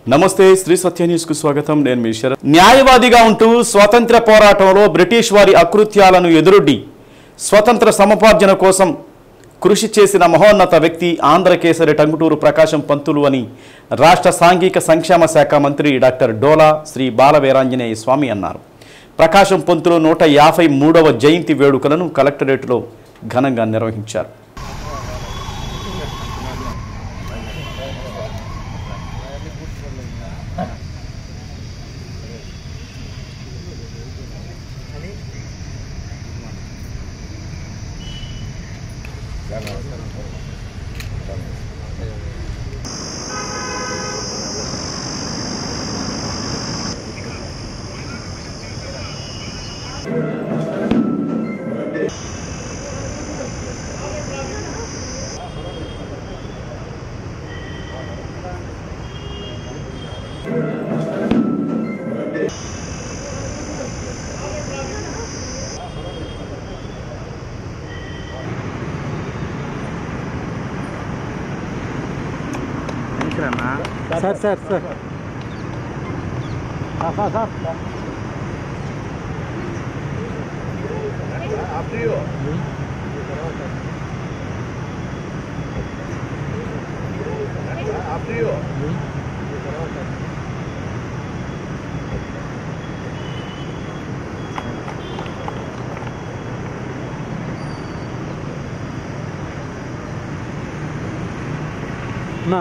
నమస్తే శ్రీ సత్య న్యూస్ కు స్వాగతం నేను మీ శరత్ న్యాయవాదిగా ఉంటూ స్వాతంత్ర పోరాటంలో బ్రిటిష్ వారి అకృత్యాలను ఎదురొడ్డి స్వతంత్ర సముపార్జన కోసం కృషి చేసిన మహోన్నత వ్యక్తి ఆంధ్రకేసరి టంగుటూరు ప్రకాశం పంతులు అని రాష్ట్ర సాంఘిక సంక్షేమ శాఖ మంత్రి డాక్టర్ డోలా శ్రీ బాలవీరాంజనేయ స్వామి అన్నారు ప్రకాశం పంతులు నూట యాభై మూడవ జయంతి వేడుకలను కలెక్టరేట్లో ఘనంగా నిర్వహించారు సార్ సార్ సార్ నా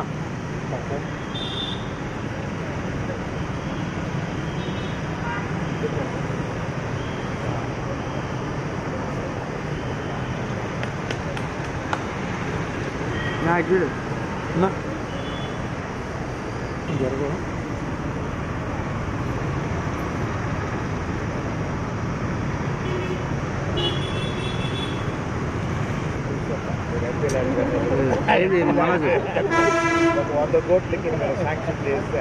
నాకు నా జరగవు ఇది మనది వంద కోట్లకి మనం శాంక్షన్ చేస్తే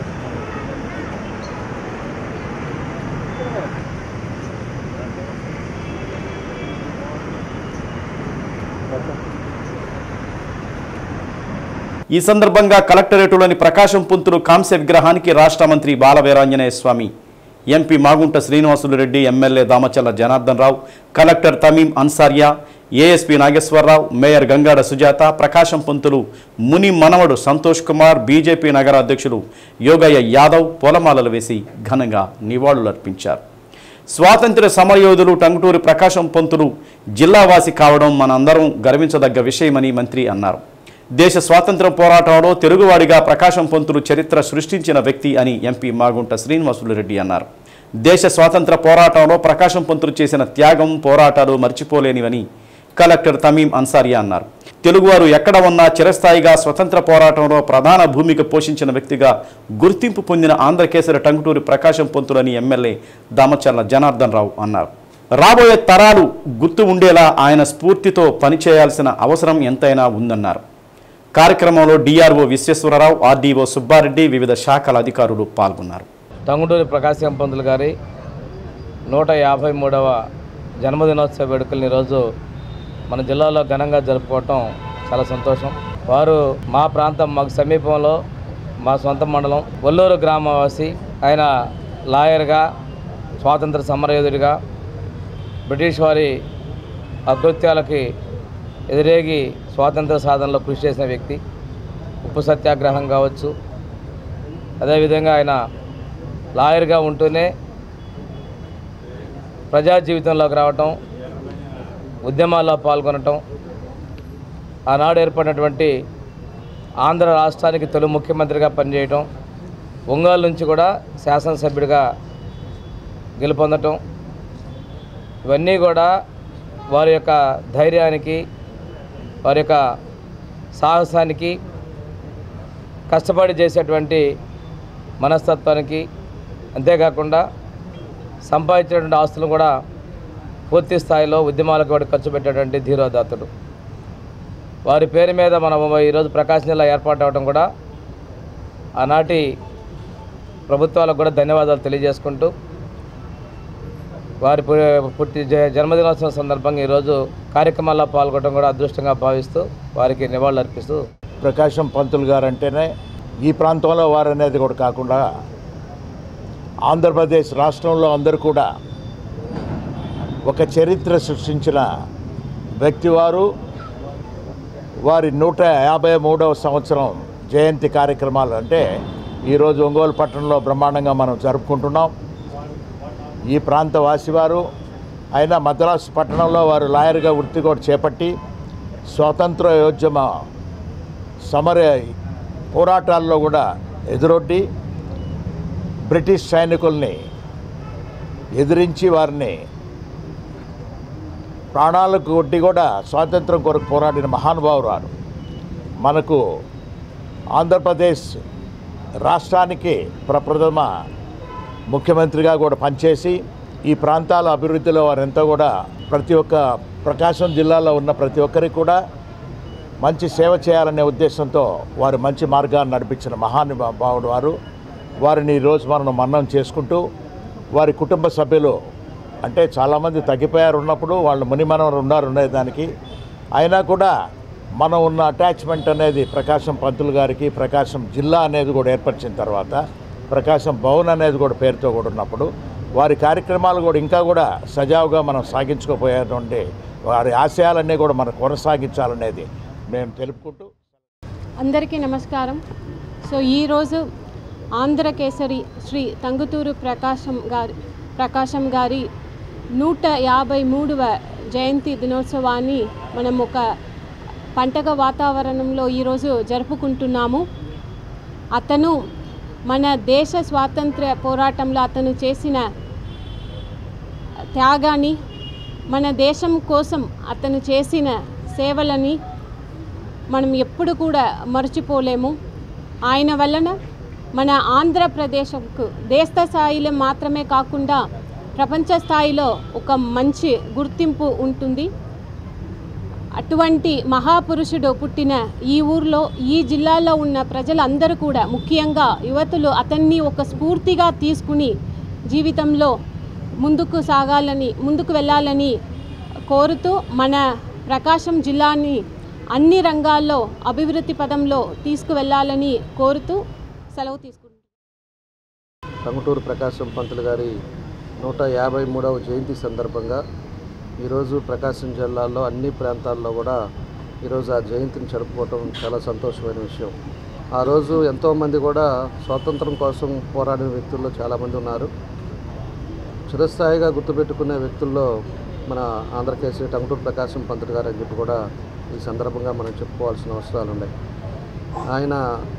ఈ సందర్భంగా కలెక్టరేటులోని ప్రకాశం పుంతులు కాంస్య విగ్రహానికి రాష్ట్ర మంత్రి బాలవీరాంజనేయ స్వామి MP Magunta Srinivasulu Reddy MLA Damachalla Janardhan Rao collector Tamim Ansaria ASP Nageswararao mayor Gangada Sujatha ప్రకాశం పంతులు ముని మనవడు సంతోష్ కుమార్ బీజేపీ నగర అధ్యక్షులు యోగయ్య యాదవ్ పూలమాలలు వేసి ఘనంగా నివాళులర్పించారు స్వాతంత్ర్య సమరయోధులు టంగుటూరి ప్రకాశం పంతులు జిల్లావాసి కావడం మనందరం గర్వించదగ్గ విషయమని మంత్రి అన్నారు దేశ స్వాతంత్ర పోరాటంలో తెలుగువాడిగా ప్రకాశం పంతులు చరిత్ర సృష్టించిన వ్యక్తి అని ఎంపీ మాగుంట శ్రీనివాసులు రెడ్డి అన్నారు దేశ స్వాతంత్ర పోరాటంలో ప్రకాశం పంతులు చేసిన త్యాగం పోరాటాలు మర్చిపోలేనివని కలెక్టర్ తమీం అన్సారియా అన్నారు తెలుగువారు ఎక్కడ ఉన్నా చిరస్థాయిగా స్వతంత్ర పోరాటంలో ప్రధాన భూమిక పోషించిన వ్యక్తిగా గుర్తింపు పొందిన ఆంధ్రకేసరి టంగుటూరి ప్రకాశం పంతులని ఎమ్మెల్యే దామచర్ల జనార్దన్ రావు అన్నారు రాబోయే తరాలు గుర్తు ఉండేలా ఆయన స్ఫూర్తితో పనిచేయాల్సిన అవసరం ఎంతైనా ఉందన్నారు కార్యక్రమంలో డిఆర్ఓ విశ్వేశ్వరరావు ఆర్డీఓ సుబ్బారెడ్డి వివిధ శాఖల అధికారులు పాల్గొన్నారు టంగుటూరి ప్రకాశం పంతులు గారి నూట యాభై మూడవ జన్మదినోత్సవ వేడుకలను ఈరోజు మన జిల్లాలో ఘనంగా జరుపుకోవటం చాలా సంతోషం వారు మా ప్రాంతం మాకు సమీపంలో మా సొంత మండలం ఒల్లూరు గ్రామవాసి ఆయన లాయర్గా స్వాతంత్ర సమరయోధుడిగా బ్రిటిష్ వారి అకృత్యాలకి ఎదురేగి స్వాతంత్ర సాధనలో కృషి చేసిన వ్యక్తి ఉప్పు సత్యాగ్రహం కావచ్చు అదేవిధంగా ఆయన లాయర్గా ఉంటూనే ప్రజా జీవితంలోకి రావటం ఉద్యమాల్లో పాల్గొనటం ఆనాడు ఏర్పడినటువంటి ఆంధ్ర రాష్ట్రానికి తొలి ముఖ్యమంత్రిగా పనిచేయటం ఒంగోలు నుంచి కూడా శాసనసభ్యుడిగా గెలుపొందటం ఇవన్నీ కూడా వారి యొక్క ధైర్యానికి వారి యొక్క సాహసానికి కష్టపడి చేసేటువంటి మనస్తత్వానికి అంతేకాకుండా సంపాదించినటువంటి ఆస్తులను కూడా పూర్తి స్థాయిలో ఉద్యమాలకు వాడు ఖర్చు పెట్టేటువంటి ధీరోదాతుడు వారి పేరు మీద మనం ఈరోజు ప్రకాశం జిల్లా ఏర్పాటు అవడం కూడా ఆనాటి ప్రభుత్వాలకు కూడా ధన్యవాదాలు తెలియజేసుకుంటూ వారి పు- పుట్టి జ- జన్మదినోత్సవం సందర్భంగా ఈరోజు కార్యక్రమాల్లో పాల్గొనడం కూడా అదృష్టంగా భావిస్తూ వారికి నివాళులు అర్పిస్తూ ప్రకాశం పంతులు గారు అంటేనే ఈ ప్రాంతంలో వారు అనేది కూడా కాకుండా ఆంధ్రప్రదేశ్ రాష్ట్రంలో అందరూ కూడా ఒక చరిత్ర సృష్టించిన వ్యక్తి వారు వారి నూట యాభై మూడవ సంవత్సరం జయంతి కార్యక్రమాలు అంటే ఈరోజు ఒంగోలు పట్టణంలో బ్రహ్మాండంగా మనం జరుపుకుంటున్నాం ఈ ప్రాంత వాసివారు అయినా మద్రాసు పట్టణంలో వారు లాయర్గా వృత్తి కూడా చేపట్టి స్వాతంత్ర యోద్యమ సమర పోరాటాల్లో కూడా ఎదురొడ్డి బ్రిటిష్ సైనికుల్ని ఎదిరించి వారిని ప్రాణాలకు కొట్టి కూడా స్వాతంత్రం కొరకు పోరాడిన మహానుభావురాలు మనకు ఆంధ్రప్రదేశ్ రాష్ట్రానికి ప్రప్రథమ ముఖ్యమంత్రిగా కూడా పనిచేసి ఈ ప్రాంతాల అభివృద్ధిలో వారెంతో కూడా ప్రతి ఒక్క ప్రకాశం జిల్లాలో ఉన్న ప్రతి ఒక్కరికి కూడా మంచి సేవ చేయాలనే ఉద్దేశంతో వారు మంచి మార్గాన్ని నడిపించిన మహానుభావుడు వారు వారిని ఈరోజు మనం మన్నం చేసుకుంటూ వారి కుటుంబ సభ్యులు అంటే చాలామంది తగ్గిపోయారు ఉన్నప్పుడు వాళ్ళు మునిమనవరు ఉన్నారు ఉండేదానికి అయినా కూడా మనం ఉన్న అటాచ్మెంట్ అనేది ప్రకాశం పంతులు గారికి ప్రకాశం జిల్లా అనేది కూడా ఏర్పరిచిన తర్వాత ప్రకాశం భవన్ అనేది కూడా పేరుతో కూడా ఉన్నప్పుడు వారి కార్యక్రమాలు కూడా ఇంకా కూడా సజావుగా మనం సాగించుకోపోయేటువంటి వారి ఆశయాలన్నీ కూడా మనం కొనసాగించాలనేది మేము తెలుపుకుంటూ అందరికీ నమస్కారం సో ఈరోజు ఆంధ్రకేసరి శ్రీ తంగుతూరు ప్రకాశం గారి ప్రకాశం గారి నూట యాభై మూడవ జయంతి దినోత్సవాన్ని మనం ఒక పంటగ వాతావరణంలో ఈరోజు జరుపుకుంటున్నాము అతను మన దేశ స్వాతంత్ర్య పోరాటంలో అతను చేసిన త్యాగాన్ని మన దేశం కోసం అతను చేసిన సేవలని మనం ఎప్పుడు కూడా మర్చిపోలేము ఆయన వలన మన ఆంధ్రప్రదేశ్కు దేశ స్థాయిలో మాత్రమే కాకుండా ప్రపంచ స్థాయిలో ఒక మంచి గుర్తింపు ఉంటుంది అటువంటి మహాపురుషుడు పుట్టిన ఈ ఊర్లో ఈ జిల్లాలో ఉన్న ప్రజలందరూ కూడా ముఖ్యంగా యువతులు అతన్ని ఒక స్ఫూర్తిగా తీసుకుని జీవితంలో ముందుకు సాగాలని ముందుకు వెళ్ళాలని కోరుతూ మన ప్రకాశం జిల్లాని అన్ని రంగాల్లో అభివృద్ధి పదంలో తీసుకువెళ్ళాలని కోరుతూ సెలవు తీసుకుంటున్నాను టంగుటూరు ప్రకాశం పంతులు గారి నూట యాభై మూడవ జయంతి సందర్భంగా ఈరోజు ప్రకాశం జిల్లాలో అన్ని ప్రాంతాల్లో కూడా ఈరోజు ఆ జయంతిని జరుపుకోవటం చాలా సంతోషమైన విషయం ఆ రోజు ఎంతోమంది కూడా స్వాతంత్రం కోసం పోరాడిన వ్యక్తుల్లో చాలామంది ఉన్నారు చిరస్థాయిగా గుర్తుపెట్టుకునే వ్యక్తుల్లో మన ఆంధ్రకేసరి టంగుటూరు ప్రకాశం పంతులు గారు అని చెప్పి కూడా ఈ సందర్భంగా మనం చెప్పుకోవాల్సిన అవసరాలు ఉన్నాయి ఆయన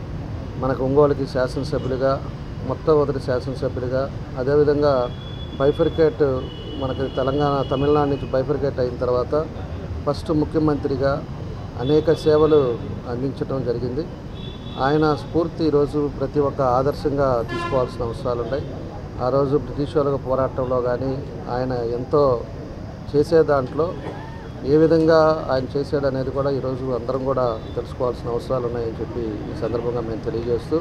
మనకు ఒంగోలుకి శాసనసభ్యులుగా మొట్టమొదటి శాసనసభ్యులుగా అదేవిధంగా బైఫర్కేట్ మనకి తెలంగాణ తమిళనాడు నుంచి బైఫర్కేట్ అయిన తర్వాత ఫస్ట్ ముఖ్యమంత్రిగా అనేక సేవలు అందించడం జరిగింది ఆయన స్ఫూర్తి ఈరోజు ప్రతి ఒక్క ఆదర్శంగా తీసుకోవాల్సిన అవసరాలు ఉన్నాయి ఆ రోజు బ్రిటిష్ వాళ్ళ పోరాటంలో కానీ ఆయన ఎంతో చేసే దాంట్లో ఏ విధంగా ఆయన చేశాడు అనేది కూడా ఈరోజు అందరం కూడా తెలుసుకోవాల్సిన అవసరాలు ఉన్నాయని చెప్పి ఈ సందర్భంగా మేము తెలియజేస్తూ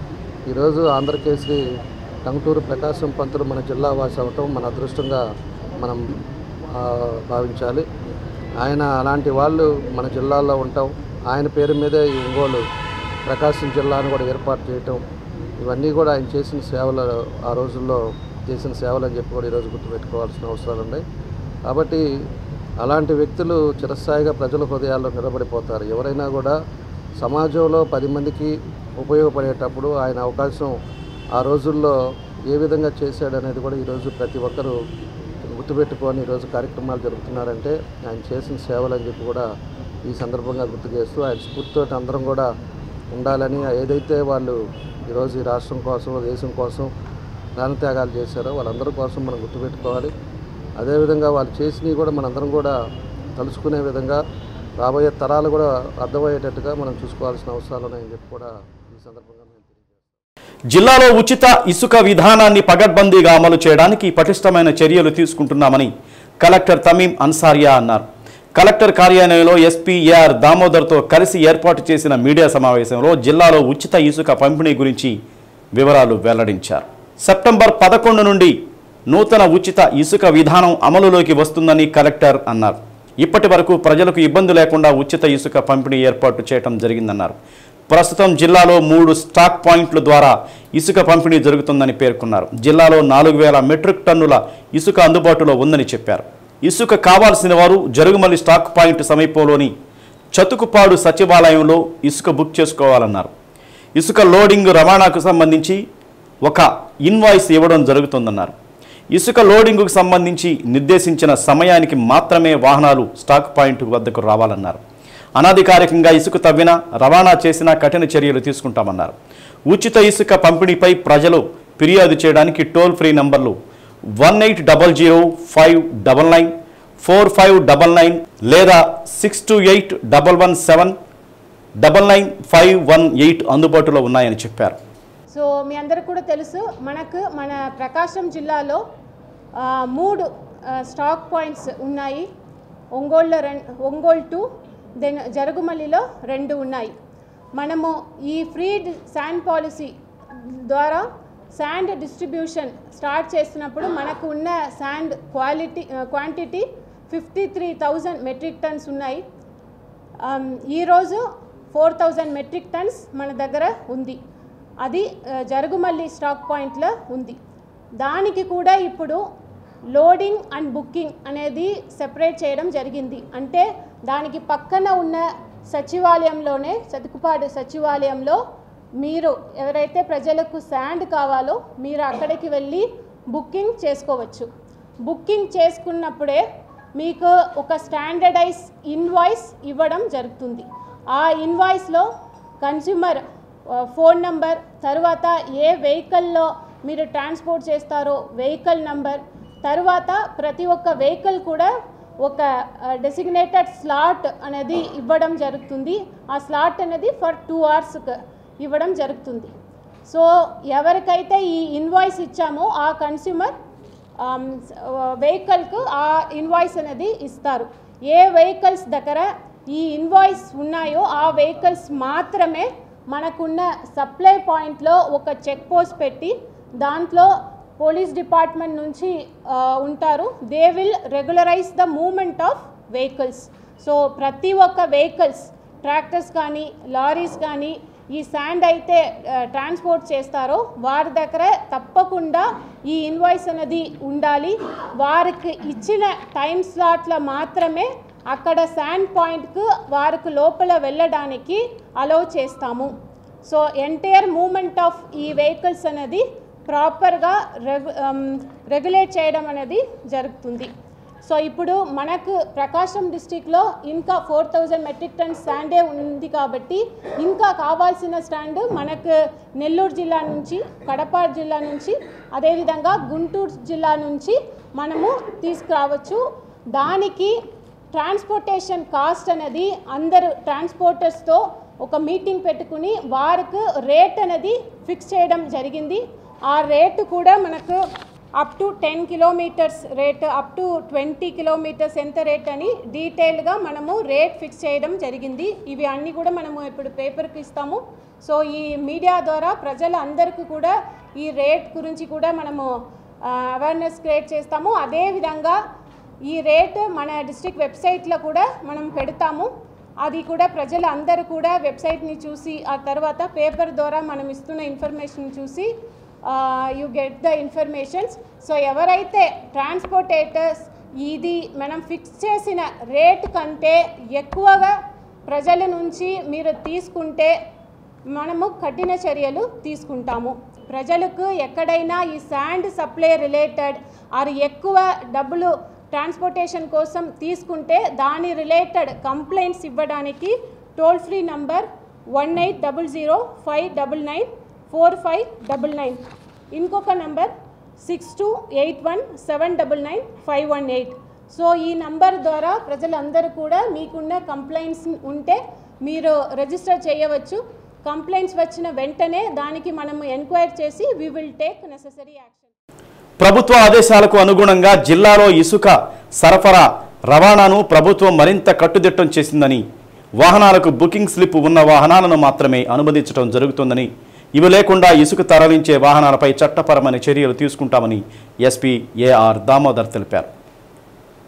ఈరోజు ఆంధ్రకేసరి టంగుటూరు ప్రకాశం పంతులు మన జిల్లా వాసి అవటం మన అదృష్టంగా మనం ఆ, భావించాలి ఆయన అలాంటి వాళ్ళు మన జిల్లాలో ఉంటాం ఆయన పేరు మీదే ఈ ఒంగోలు ప్రకాశం జిల్లాను కూడా ఏర్పాటు చేయటం ఇవన్నీ కూడా ఆయన చేసిన సేవలు ఆ రోజుల్లో చేసిన సేవలు అని చెప్పి కూడా ఈరోజు గుర్తుపెట్టుకోవాల్సిన అవసరాలు ఉన్నాయి కాబట్టి అలాంటి వ్యక్తులు చిరస్థాయిగా ప్రజల హృదయాల్లో నిలబడిపోతారు ఎవరైనా కూడా సమాజంలో పది మందికి ఉపయోగపడేటప్పుడు ఆయన అవకాశం ఆ రోజుల్లో ఏ విధంగా చేశాడు అనేది కూడా ఈరోజు ప్రతి ఒక్కరూ గుర్తుపెట్టుకొని ఈరోజు కార్యక్రమాలు జరుపుతున్నారంటే ఆయన చేసిన సేవలు అని చెప్పి కూడా ఈ సందర్భంగా గుర్తు చేస్తూ ఆయన స్ఫూర్తితో అందరం కూడా ఉండాలని ఏదైతే వాళ్ళు ఈరోజు ఈ రాష్ట్రం కోసం దేశం కోసం ప్రాణత్యాగాలు చేశారో వాళ్ళందరి కోసం మనం గుర్తుపెట్టుకోవాలి అదేవిధంగా వాళ్ళు చేసినవి కూడా మనందరం కూడా తలుచుకునే విధంగా రాబోయే తరాలు కూడా అర్థమయ్యేటట్టుగా మనం చూసుకోవాల్సిన అవసరాలు ఉన్నాయని చెప్పి కూడా ఈ సందర్భంగా మేము తెలియజేస్తాం జిల్లాలో ఉచిత ఇసుక విధానాన్ని పగడ్బందీగా అమలు చేయడానికి పటిష్టమైన చర్యలు తీసుకుంటున్నామని కలెక్టర్ తమీం అన్సారియా అన్నారు కలెక్టర్ కార్యాలయంలో ఎస్పీ ఏఆర్ దామోదర్తో కలిసి ఏర్పాటు చేసిన మీడియా సమావేశంలో జిల్లాలో ఉచిత ఇసుక పంపిణీ గురించి వివరాలు వెల్లడించారు సెప్టెంబర్ పదకొండు నుండి నూతన ఉచిత ఇసుక విధానం అమలులోకి వస్తుందని కలెక్టర్ అన్నారు ఇప్పటి వరకు ప్రజలకు ఇబ్బంది లేకుండా ఉచిత ఇసుక పంపిణీ ఏర్పాటు చేయడం జరిగిందన్నారు ప్రస్తుతం జిల్లాలో మూడు స్టాక్ పాయింట్ల ద్వారా ఇసుక పంపిణీ జరుగుతుందని పేర్కొన్నారు జిల్లాలో నాలుగు వేల మెట్రిక్ టన్నుల ఇసుక అందుబాటులో ఉందని చెప్పారు ఇసుక కావాల్సిన వారు జరుగుమల్లి స్టాక్ పాయింట్ సమీపంలోని చతుకుపాడు సచివాలయంలో ఇసుక బుక్ చేసుకోవాలన్నారు ఇసుక లోడింగ్ రవాణాకు సంబంధించి ఒక ఇన్వాయిస్ ఇవ్వడం జరుగుతుందన్నారు ఇసుక లోడింగ్కు సంబంధించి నిర్దేశించిన సమయానికి మాత్రమే వాహనాలు స్టాక్ పాయింట్ వద్దకు రావాలన్నారు అనధికారికంగా ఇసుక తవ్వినా రవాణా చేసినా కఠిన చర్యలు తీసుకుంటామన్నారు ఉచిత ఇసుక పంపిణీపై ప్రజలు ఫిర్యాదు చేయడానికి టోల్ ఫ్రీ నంబర్లు one eight double zero five double nine four five double nine లేదా six two eight double one seven double nine five one eight అందుబాటులో ఉన్నాయని చెప్పారు సో మీ అందరికి కూడా తెలుసు మనకు మన ప్రకాశం జిల్లాలో ఆ, మూడు ఆ, స్టాక్ పాయింట్స్ ఉన్నాయి ఒంగోలులో రెం ఒంగోలు టూ దెన్ జరుగుమల్లిలో రెండు ఉన్నాయి మనము ఈ ఫ్రీ శాండ్ పాలసీ ద్వారా శాండ్ డిస్ట్రిబ్యూషన్ స్టార్ట్ చేసినప్పుడు మనకు ఉన్న sand quality quantity fifty three thousand metric tons ఉన్నాయి ఆమ్, ఈరోజు ఫోర్ థౌజండ్ మెట్రిక్ టన్స్ మన దగ్గర ఉంది అది ఆ, జరుగుమల్లి స్టాక్ పాయింట్లో ఉంది దానికి కూడా ఇప్పుడు లోడింగ్ అండ్ బుకింగ్ అనేది సెపరేట్ చేయడం జరిగింది అంటే దానికి పక్కన ఉన్న సచివాలయంలోనే చతుకుపాడు సచివాలయంలో మీరు ఎవరైతే ప్రజలకు శాండ్ కావాలో మీరు అక్కడికి వెళ్ళి బుకింగ్ చేసుకోవచ్చు బుకింగ్ చేసుకున్నప్పుడే మీకు ఒక స్టాండర్డైజ్ ఇన్వాయిస్ ఇవ్వడం జరుగుతుంది ఆ ఇన్వాయిస్లో కన్స్యూమర్ ఫోన్ నంబర్ తర్వాత ఏ వెహికల్లో మీరు ట్రాన్స్పోర్ట్ చేస్తారో వెహికల్ నంబర్ తర్వాత ప్రతి ఒక్క వెహికల్ కూడా ఒక డెసిగ్నేటెడ్ స్లాట్ అనేది ఇవ్వడం జరుగుతుంది ఆ స్లాట్ అనేది ఫర్ టూ అవర్స్కి ఇవ్వడం జరుగుతుంది సో ఎవరికైతే ఈ ఇన్వాయిస్ ఇచ్చామో ఆ కన్స్యూమర్ వెహికల్కు ఆ ఇన్వాయిస్ అనేది ఇస్తారు ఏ వెహికల్స్ దగ్గర ఈ ఇన్వాయిస్ ఉన్నాయో ఆ వెహికల్స్ మాత్రమే మనకున్న సప్లై పాయింట్లో ఒక చెక్ పోస్ట్ పెట్టి దాంట్లో పోలీస్ డిపార్ట్మెంట్ నుంచి ఆ, ఉంటారు they will regularize the movement of vehicles so ప్రతి ఒక్క వెహికల్స్ ట్రాక్టర్స్ కానీ లారీస్ కానీ ఈ శాండ్ అయితే ట్రాన్స్పోర్ట్ చేస్తారో వారి దగ్గర తప్పకుండా ఈ ఇన్వాయిస్ అనేది ఉండాలి వారికి ఇచ్చిన టైం స్లాట్లో మాత్రమే అక్కడ శాండ్ పాయింట్కు వారికి లోపల వెళ్ళడానికి అలౌ చేస్తాము సో ఎంటైర్ మూమెంట్ ఆఫ్ ఈ వెహికల్స్ అనేది ప్రాపర్గా రెగు రెగ్యులేట్ చేయడం అనేది జరుగుతుంది సో ఇప్పుడు మనకు ప్రకాశం డిస్టిక్లో ఇంకా ఫోర్ థౌజండ్ మెట్రిక్ టన్స్ స్టాండే ఉంది కాబట్టి ఇంకా కావాల్సిన స్టాండ్ మనకు నెల్లూరు జిల్లా నుంచి కడప జిల్లా నుంచి అదేవిధంగా గుంటూరు జిల్లా నుంచి మనము తీసుకురావచ్చు దానికి ట్రాన్స్పోర్టేషన్ కాస్ట్ అనేది అందరు ట్రాన్స్పోర్టర్స్తో ఒక మీటింగ్ పెట్టుకుని వారికి రేట్ అనేది ఫిక్స్ చేయడం జరిగింది ఆ రేటు కూడా మనకు up to ten kilometres rate up to twenty kilometres ఎంత రేట్ అని డీటెయిల్గా మనము రేట్ ఫిక్స్ చేయడం జరిగింది ఇవి అన్నీ కూడా మనము ఇప్పుడు పేపర్కి ఇస్తాము సో ఈ మీడియా ద్వారా ప్రజలు అందరికీ కూడా ఈ రేట్ గురించి కూడా మనము అవేర్నెస్ క్రియేట్ చేస్తాము అదేవిధంగా ఈ రేట్ మన డిస్ట్రిక్ట్ వెబ్సైట్లో కూడా మనం పెడతాము అది కూడా ప్రజలు అందరూ కూడా వెబ్సైట్ని చూసి ఆ తర్వాత పేపర్ ద్వారా మనం ఇస్తున్న ఇన్ఫర్మేషన్ చూసి you get the informations so ఎవరైతే ట్రాన్స్పోర్టేటర్స్ ఇది మనం ఫిక్స్ చేసిన రేట్ కంటే ఎక్కువగా ప్రజల నుంచి మీరు తీసుకుంటే మనము కఠిన చర్యలు తీసుకుంటాము ప్రజలకు ఎక్కడైనా ఈ శాండ్ సప్లై రిలేటెడ్ ఆర్ ఎక్కువ డబ్బులు ట్రాన్స్పోర్టేషన్ కోసం తీసుకుంటే దాని రిలేటెడ్ కంప్లైంట్స్ ఇవ్వడానికి toll free number one eight double zero five double nine four five double nine ఇంకొక number six two eight one seven double nine five one eight so ఈ number ద్వారా ప్రజలందరూ కూడా మీకున్న కంప్లైంట్స్ ఉంటే మీరు రిజిస్టర్ చేయవచ్చు కంప్లైంట్స్ వచ్చిన వెంటనే దానికి మనము ఎంక్వైరీ చేసి we will take necessary action ప్రభుత్వ ఆదేశాలకు అనుగుణంగా జిల్లాలో ఇసుక సరఫరా రవాణాను ప్రభుత్వం మరింత కట్టుదిట్టం చేసిందని వాహనాలకు బుకింగ్ స్లిప్ ఉన్న వాహనాలను మాత్రమే అనుమతించడం జరుగుతుందని ఇవి లేకుండా ఇసుక తరలించే వాహనాలపై చట్టపరమైన చర్యలు తీసుకుంటామని ఎస్పీ ఏఆర్ దామోదర్ తెలిపారు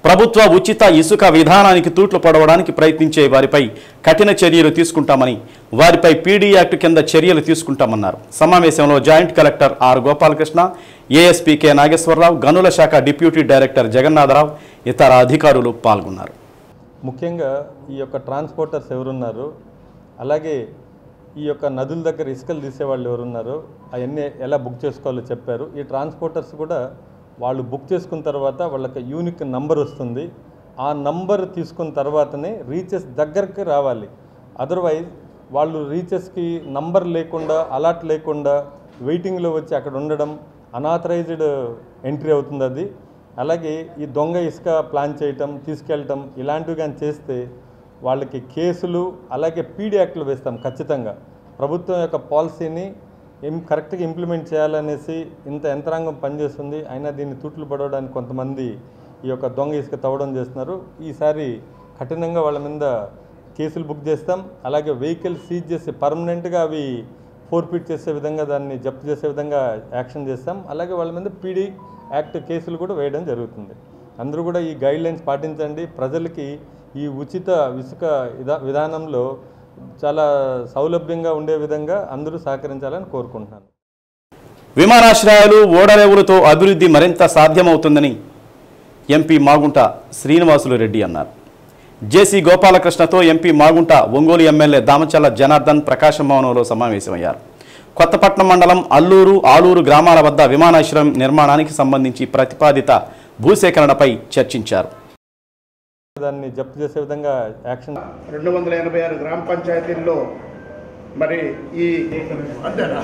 ప్రభుత్వ ఉచిత ఇసుక విధానానికి తూట్లు పడవడానికి ప్రయత్నించే వారిపై కఠిన చర్యలు తీసుకుంటామని వారిపై పీడీ యాక్ట్ కింద చర్యలు తీసుకుంటామన్నారు సమావేశంలో joint collector R Gopalakrishna ASP K Nageswararao గనుల శాఖ డిప్యూటీ డైరెక్టర్ జగన్నాథరావు ఇతర అధికారులు పాల్గొన్నారు ముఖ్యంగా ఈ యొక్క ట్రాన్స్పోర్టర్స్ ఎవరున్నారు అలాగే ఈ యొక్క నదుల దగ్గర ఇసుకలు తీసేవాళ్ళు ఎవరున్నారో అవన్నీ ఎలా బుక్ చేసుకోవాలో చెప్పారు ఈ ట్రాన్స్పోర్టర్స్ కూడా వాళ్ళు బుక్ చేసుకున్న తర్వాత వాళ్ళకి యూనిక్ నంబర్ వస్తుంది ఆ నంబర్ తీసుకున్న తర్వాతనే రీచెస్ దగ్గరికి రావాలి అదర్వైజ్ వాళ్ళు రీచెస్కి నంబర్ లేకుండా అలాట్ లేకుండా వెయిటింగ్లో వచ్చి అక్కడ ఉండడం అనాథరైజ్డ్ ఎంట్రీ అవుతుంది అది అలాగే ఈ దొంగ ఇసుక ప్లాన్ చేయటం తీసుకెళ్ళటం ఇలాంటివి కానీ చేస్తే వాళ్ళకి కేసులు అలాగే పీడీ యాక్ట్లు వేస్తాం ఖచ్చితంగా ప్రభుత్వం యొక్క పాలసీని ఏం కరెక్ట్గా ఇంప్లిమెంట్ చేయాలనేసి ఇంత యంత్రాంగం పనిచేస్తుంది అయినా దీన్ని తూట్లు పడవడానికి కొంతమంది ఈ యొక్క దొంగ ఇసుక తవ్వడం చేస్తున్నారు ఈసారి కఠినంగా వాళ్ళ మీద కేసులు బుక్ చేస్తాం అలాగే వెహికల్ సీజ్ చేసి పర్మనెంట్గా అవి ఫోర్ఫిట్ చేసే విధంగా దాన్ని జప్తు చేసే విధంగా యాక్షన్ చేస్తాం అలాగే వాళ్ళ మీద పీడీ యాక్ట్ కేసులు కూడా వేయడం జరుగుతుంది అందరూ కూడా ఈ గైడ్ లైన్స్ పాటించండి ప్రజలకి ఈ ఉచిత ఇసుక విధా విధానంలో చాలా సౌలభ్యంగా ఉండే విధంగా అందరూ సహకరించాలని కోరుకుంటున్నాను విమానాశ్రయాలు ఓడరేవులతో అభివృద్ధి మరింత సాధ్యమవుతుందని ఎంపీ మాగుంట శ్రీనివాసులు రెడ్డి అన్నారు జేసీ గోపాలకృష్ణతో ఎంపీ మాగుంట ఒంగోలు ఎమ్మెల్యే దామచల్ల జనార్దన్ ప్రకాశం భవనంలో సమావేశమయ్యారు కొత్తపట్నం మండలం అల్లూరు ఆలూరు గ్రామాల వద్ద విమానాశ్రయం నిర్మాణానికి సంబంధించి ప్రతిపాదిత భూసేకరణపై చర్చించారు దాన్ని జప్తు చేసే విధంగా యాక్షన్ రెండు వందల ఎనభై ఆరు గ్రామ పంచాయతీల్లో మరి ఈ అంతేనా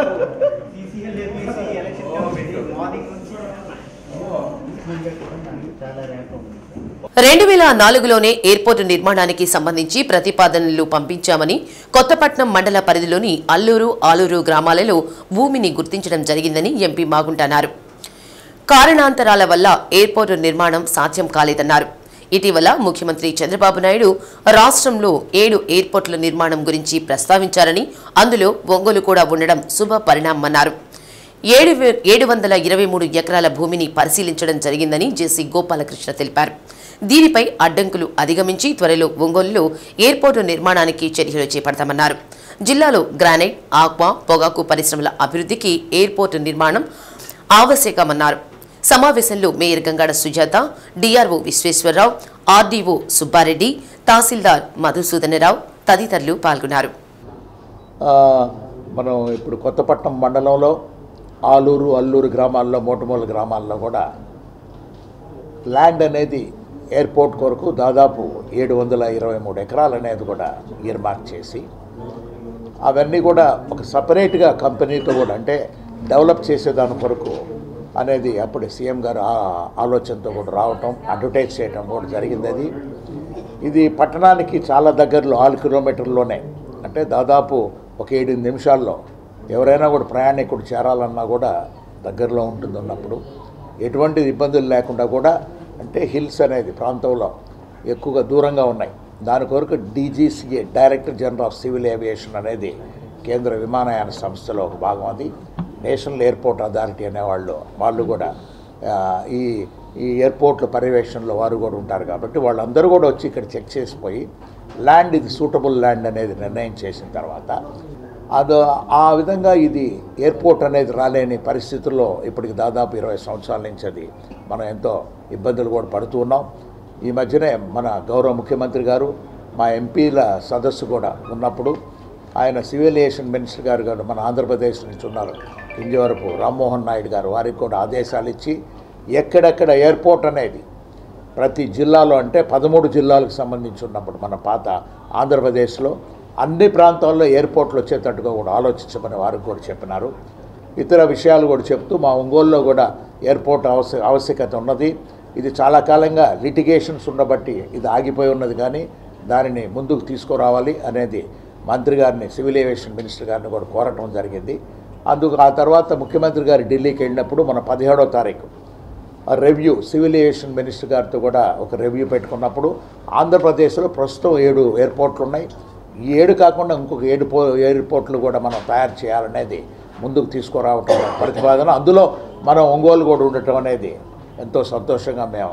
రెండు వేల నాలుగులోనే ఎయిర్పోర్టు నిర్మాణానికి సంబంధించి ప్రతిపాదనలు పంపించామని కొత్తపట్నం మండల పరిధిలోని అల్లూరు ఆలూరు గ్రామాలలో భూమిని గుర్తించడం జరిగిందని ఎంపీ మాగుంట అన్నారు కారణాంతరాల వల్ల ఎయిర్పోర్టు నిర్మాణం సాధ్యం కాలేదన్నారు ఇటీవల ముఖ్యమంత్రి చంద్రబాబు నాయుడు రాష్ట్రంలో ఏడు ఎయిర్పోర్టుల నిర్మాణం గురించి ప్రస్తావించారని అందులో ఒంగోలు కూడా ఉండడం శుభ పరిణామమన్నారు ఏడు వే- ఏడు వందల ఇరవై మూడు ఎకరాల భూమిని పరిశీలించడం జరిగిందని జేసీ గోపాలకృష్ణ తెలిపారు దీనిపై అడ్డంకులు అధిగమించి త్వరలో ఒంగోలులో ఎయిర్పోర్టు నిర్మాణానికి చర్యలు చేపడతామన్నారు జిల్లాలో గ్రానైట్ ఆక్వా పొగాకు పరిశ్రమల అభివృద్ధికి ఎయిర్పోర్టు నిర్మాణం ఆవశ్యకమన్నారు సమావేశంలో mayor Gangada Sujatha DRO Visweswararao RDO Subbareddy తహసీల్దార్ మధుసూదనరావు తదితరులు పాల్గొన్నారు ఆ, మనం ఇప్పుడు కొత్తపట్నం మండలంలో ఆలూరు అల్లూరు గ్రామాల్లో మోటమూల గ్రామాల్లో కూడా ల్యాండ్ అనేది ఎయిర్పోర్ట్ కొరకు దాదాపు ఏడు వందల ఇరవై మూడు ఎకరాలు అనేది కూడా మార్క్ చేసి అవన్నీ కూడా ఒక సపరేట్గా కంపెనీతో కూడా అంటే డెవలప్ చేసేదాని కొరకు అనేది అప్పుడు సీఎం గారు ఆ ఆలోచనతో కూడా రావటం అడ్వర్టైజ్ చేయటం కూడా జరిగింది అది ఇది పట్టణానికి చాలా దగ్గరలో ఆరు కిలోమీటర్లోనే అంటే దాదాపు ఒక ఏడు నిమిషాల్లో ఎవరైనా కూడా ప్రయాణికుడు చేరాలన్నా కూడా దగ్గరలో ఉంటుంది ఉన్నప్పుడు ఎటువంటి ఇబ్బందులు లేకుండా కూడా అంటే హిల్స్ అనేది ప్రాంతంలో ఎక్కువగా దూరంగా ఉన్నాయి దాని కొరకు DGCA director general of civil aviation అనేది కేంద్ర విమానయాన సంస్థలో ఒక భాగం అది నేషనల్ ఎయిర్పోర్ట్ అథారిటీ అనేవాళ్ళు వాళ్ళు కూడా ఆ, ఈ ఈ ఎయిర్పోర్ట్ల పర్యవేక్షణలో వారు కూడా ఉంటారు కాబట్టి వాళ్ళందరూ కూడా వచ్చి ఇక్కడ చెక్ చేసిపోయి ల్యాండ్ ఇది సూటబుల్ ల్యాండ్ అనేది నిర్ణయం చేసిన తర్వాత అది ఆ విధంగా ఇది ఎయిర్పోర్ట్ అనేది రాలేని పరిస్థితుల్లో ఇప్పటికి దాదాపు ఇరవై సంవత్సరాల నుంచి అది మనం ఎంతో ఇబ్బందులు కూడా పడుతూ ఉన్నాం ఈ మధ్యనే మన గౌరవ ముఖ్యమంత్రి గారు మా ఎంపీల సదస్సు కూడా ఉన్నప్పుడు ఆయన సివిల్ ఏవియేషన్ మినిస్టర్ గారు గారు మన ఆంధ్రప్రదేశ్ నుంచి ఉన్నారు ఇంజవరపు రామ్మోహన్ నాయుడు గారు వారికి కూడా ఆదేశాలు ఇచ్చి ఎక్కడెక్కడ ఎయిర్పోర్ట్ అనేది ప్రతి జిల్లాలో అంటే పదమూడు జిల్లాలకు సంబంధించి ఉన్నప్పుడు మన పాత ఆంధ్రప్రదేశ్లో అన్ని ప్రాంతాల్లో ఎయిర్పోర్ట్లు వచ్చేటట్టుగా కూడా ఆలోచించమని వారికి కూడా చెప్పినారు ఇతర విషయాలు కూడా చెప్తూ మా ఒంగోలులో కూడా ఎయిర్పోర్ట్ అవశ్య ఆవశ్యకత ఉన్నది ఇది చాలా కాలంగా లిటిగేషన్స్ ఉండబట్టి ఇది ఆగిపోయి ఉన్నది కానీ దానిని ముందుకు తీసుకురావాలి అనేది మంత్రి గారిని సివిల్ ఏవియేషన్ మినిస్టర్ గారిని కూడా కోరటం జరిగింది అందుకు ఆ తర్వాత ముఖ్యమంత్రి గారు ఢిల్లీకి వెళ్ళినప్పుడు మన పదిహేడో తారీఖు ఆ రివ్యూ సివిల్ ఏవియేషన్ మినిస్టర్ గారితో కూడా ఒక రివ్యూ పెట్టుకున్నప్పుడు ఆంధ్రప్రదేశ్లో ప్రస్తుతం ఏడు ఎయిర్పోర్ట్లు ఉన్నాయి ఈ ఏడు కాకుండా ఇంకొక ఏడు పో ఎయిర్పోర్ట్లు కూడా మనం తయారు చేయాలనేది ముందుకు తీసుకురావటం ప్రతిపాదన అందులో మనం ఒంగోలు కూడా ఉండటం అనేది ఎంతో సంతోషంగా మేము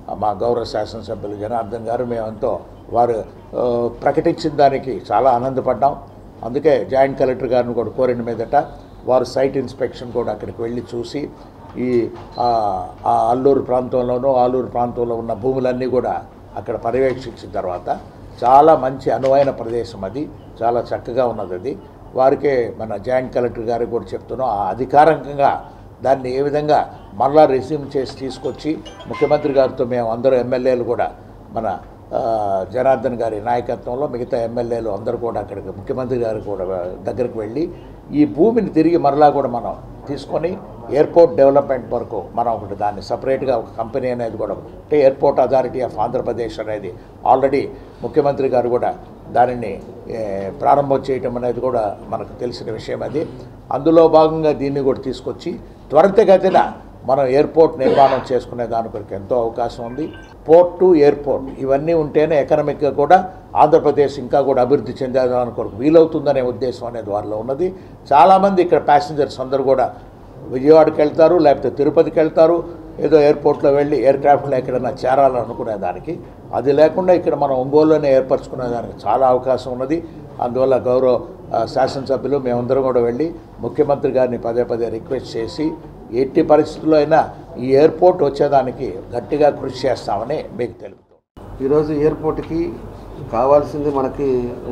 మా గౌరవ శాసనసభ్యులు జనార్దన్ గారు మేమంతో వారు ఆ, ప్రకటించిన దానికి చాలా ఆనందపడ్డాం అందుకే జాయింట్ కలెక్టర్ గారిని కూడా కోరిన మీదట వారు సైట్ ఇన్స్పెక్షన్ కూడా అక్కడికి వెళ్ళి చూసి ఈ ఆ, ఆ అల్లూరు ప్రాంతంలోనూ ఆలూరు ప్రాంతంలో ఉన్న భూములన్నీ కూడా అక్కడ పర్యవేక్షించిన తర్వాత చాలా మంచి అనువైన ప్రదేశం అది చాలా చక్కగా ఉన్నది అది వారికే మన జాయింట్ కలెక్టర్ గారికి కూడా చెప్తున్నాం ఆ అధికారికంగా దాన్ని ఏ విధంగా మరలా రిసీవ్ చేసి తీసుకొచ్చి ముఖ్యమంత్రి గారితో మేము అందరూ ఎమ్మెల్యేలు కూడా మన ఆ, జనార్దన్ గారి నాయకత్వంలో మిగతా ఎమ్మెల్యేలు అందరూ కూడా అక్కడికి ముఖ్యమంత్రి గారు కూడా దగ్గరికి వెళ్ళి ఈ భూమిని తిరిగి మరలా కూడా మనం తీసుకొని ఎయిర్పోర్ట్ డెవలప్మెంట్ వరకు మనం ఒకటి దాన్ని సపరేట్గా ఒక కంపెనీ అనేది కూడా అంటే ఎయిర్పోర్ట్ అథారిటీ ఆఫ్ ఆంధ్రప్రదేశ్ అనేది ఆల్రెడీ ముఖ్యమంత్రి గారు కూడా దానిని ఏ, ప్రారంభం చేయటం అనేది కూడా మనకు తెలిసిన విషయం అది అందులో భాగంగా దీన్ని కూడా తీసుకొచ్చి త్వరితగతిన మనం ఎయిర్పోర్ట్ నిర్మాణం చేసుకునే దాని కొరకు ఎంతో అవకాశం ఉంది పోర్ట్ టు ఎయిర్పోర్ట్ ఇవన్నీ ఉంటేనే ఎకనామిక్గా కూడా ఆంధ్రప్రదేశ్ ఇంకా కూడా అభివృద్ధి చెందేదాని కొరకు వీలవుతుందనే ఉద్దేశం అనేది వారిలో ఉన్నది చాలామంది ఇక్కడ ప్యాసింజర్స్ అందరూ కూడా విజయవాడకి వెళ్తారు లేకపోతే తిరుపతికి వెళ్తారు ఏదో ఎయిర్పోర్ట్లో వెళ్ళి ఎయిర్ క్రాఫ్ట్లో ఎక్కడైనా చేరాలనుకునే దానికి అది లేకుండా ఇక్కడ మనం ఒంగోలులోనే ఏర్పరచుకునే దానికి చాలా అవకాశం ఉన్నది అందువల్ల గౌరవ ఆ, శాసనసభ్యులు మేమందరం కూడా వెళ్ళి ముఖ్యమంత్రి గారిని పదే పదే రిక్వెస్ట్ చేసి ఎట్టి పరిస్థితుల్లో అయినా ఈ ఎయిర్పోర్ట్ వచ్చేదానికి గట్టిగా కృషి చేస్తామని మీకు తెలుపుతాం ఈరోజు ఎయిర్పోర్ట్కి కావాల్సింది మనకి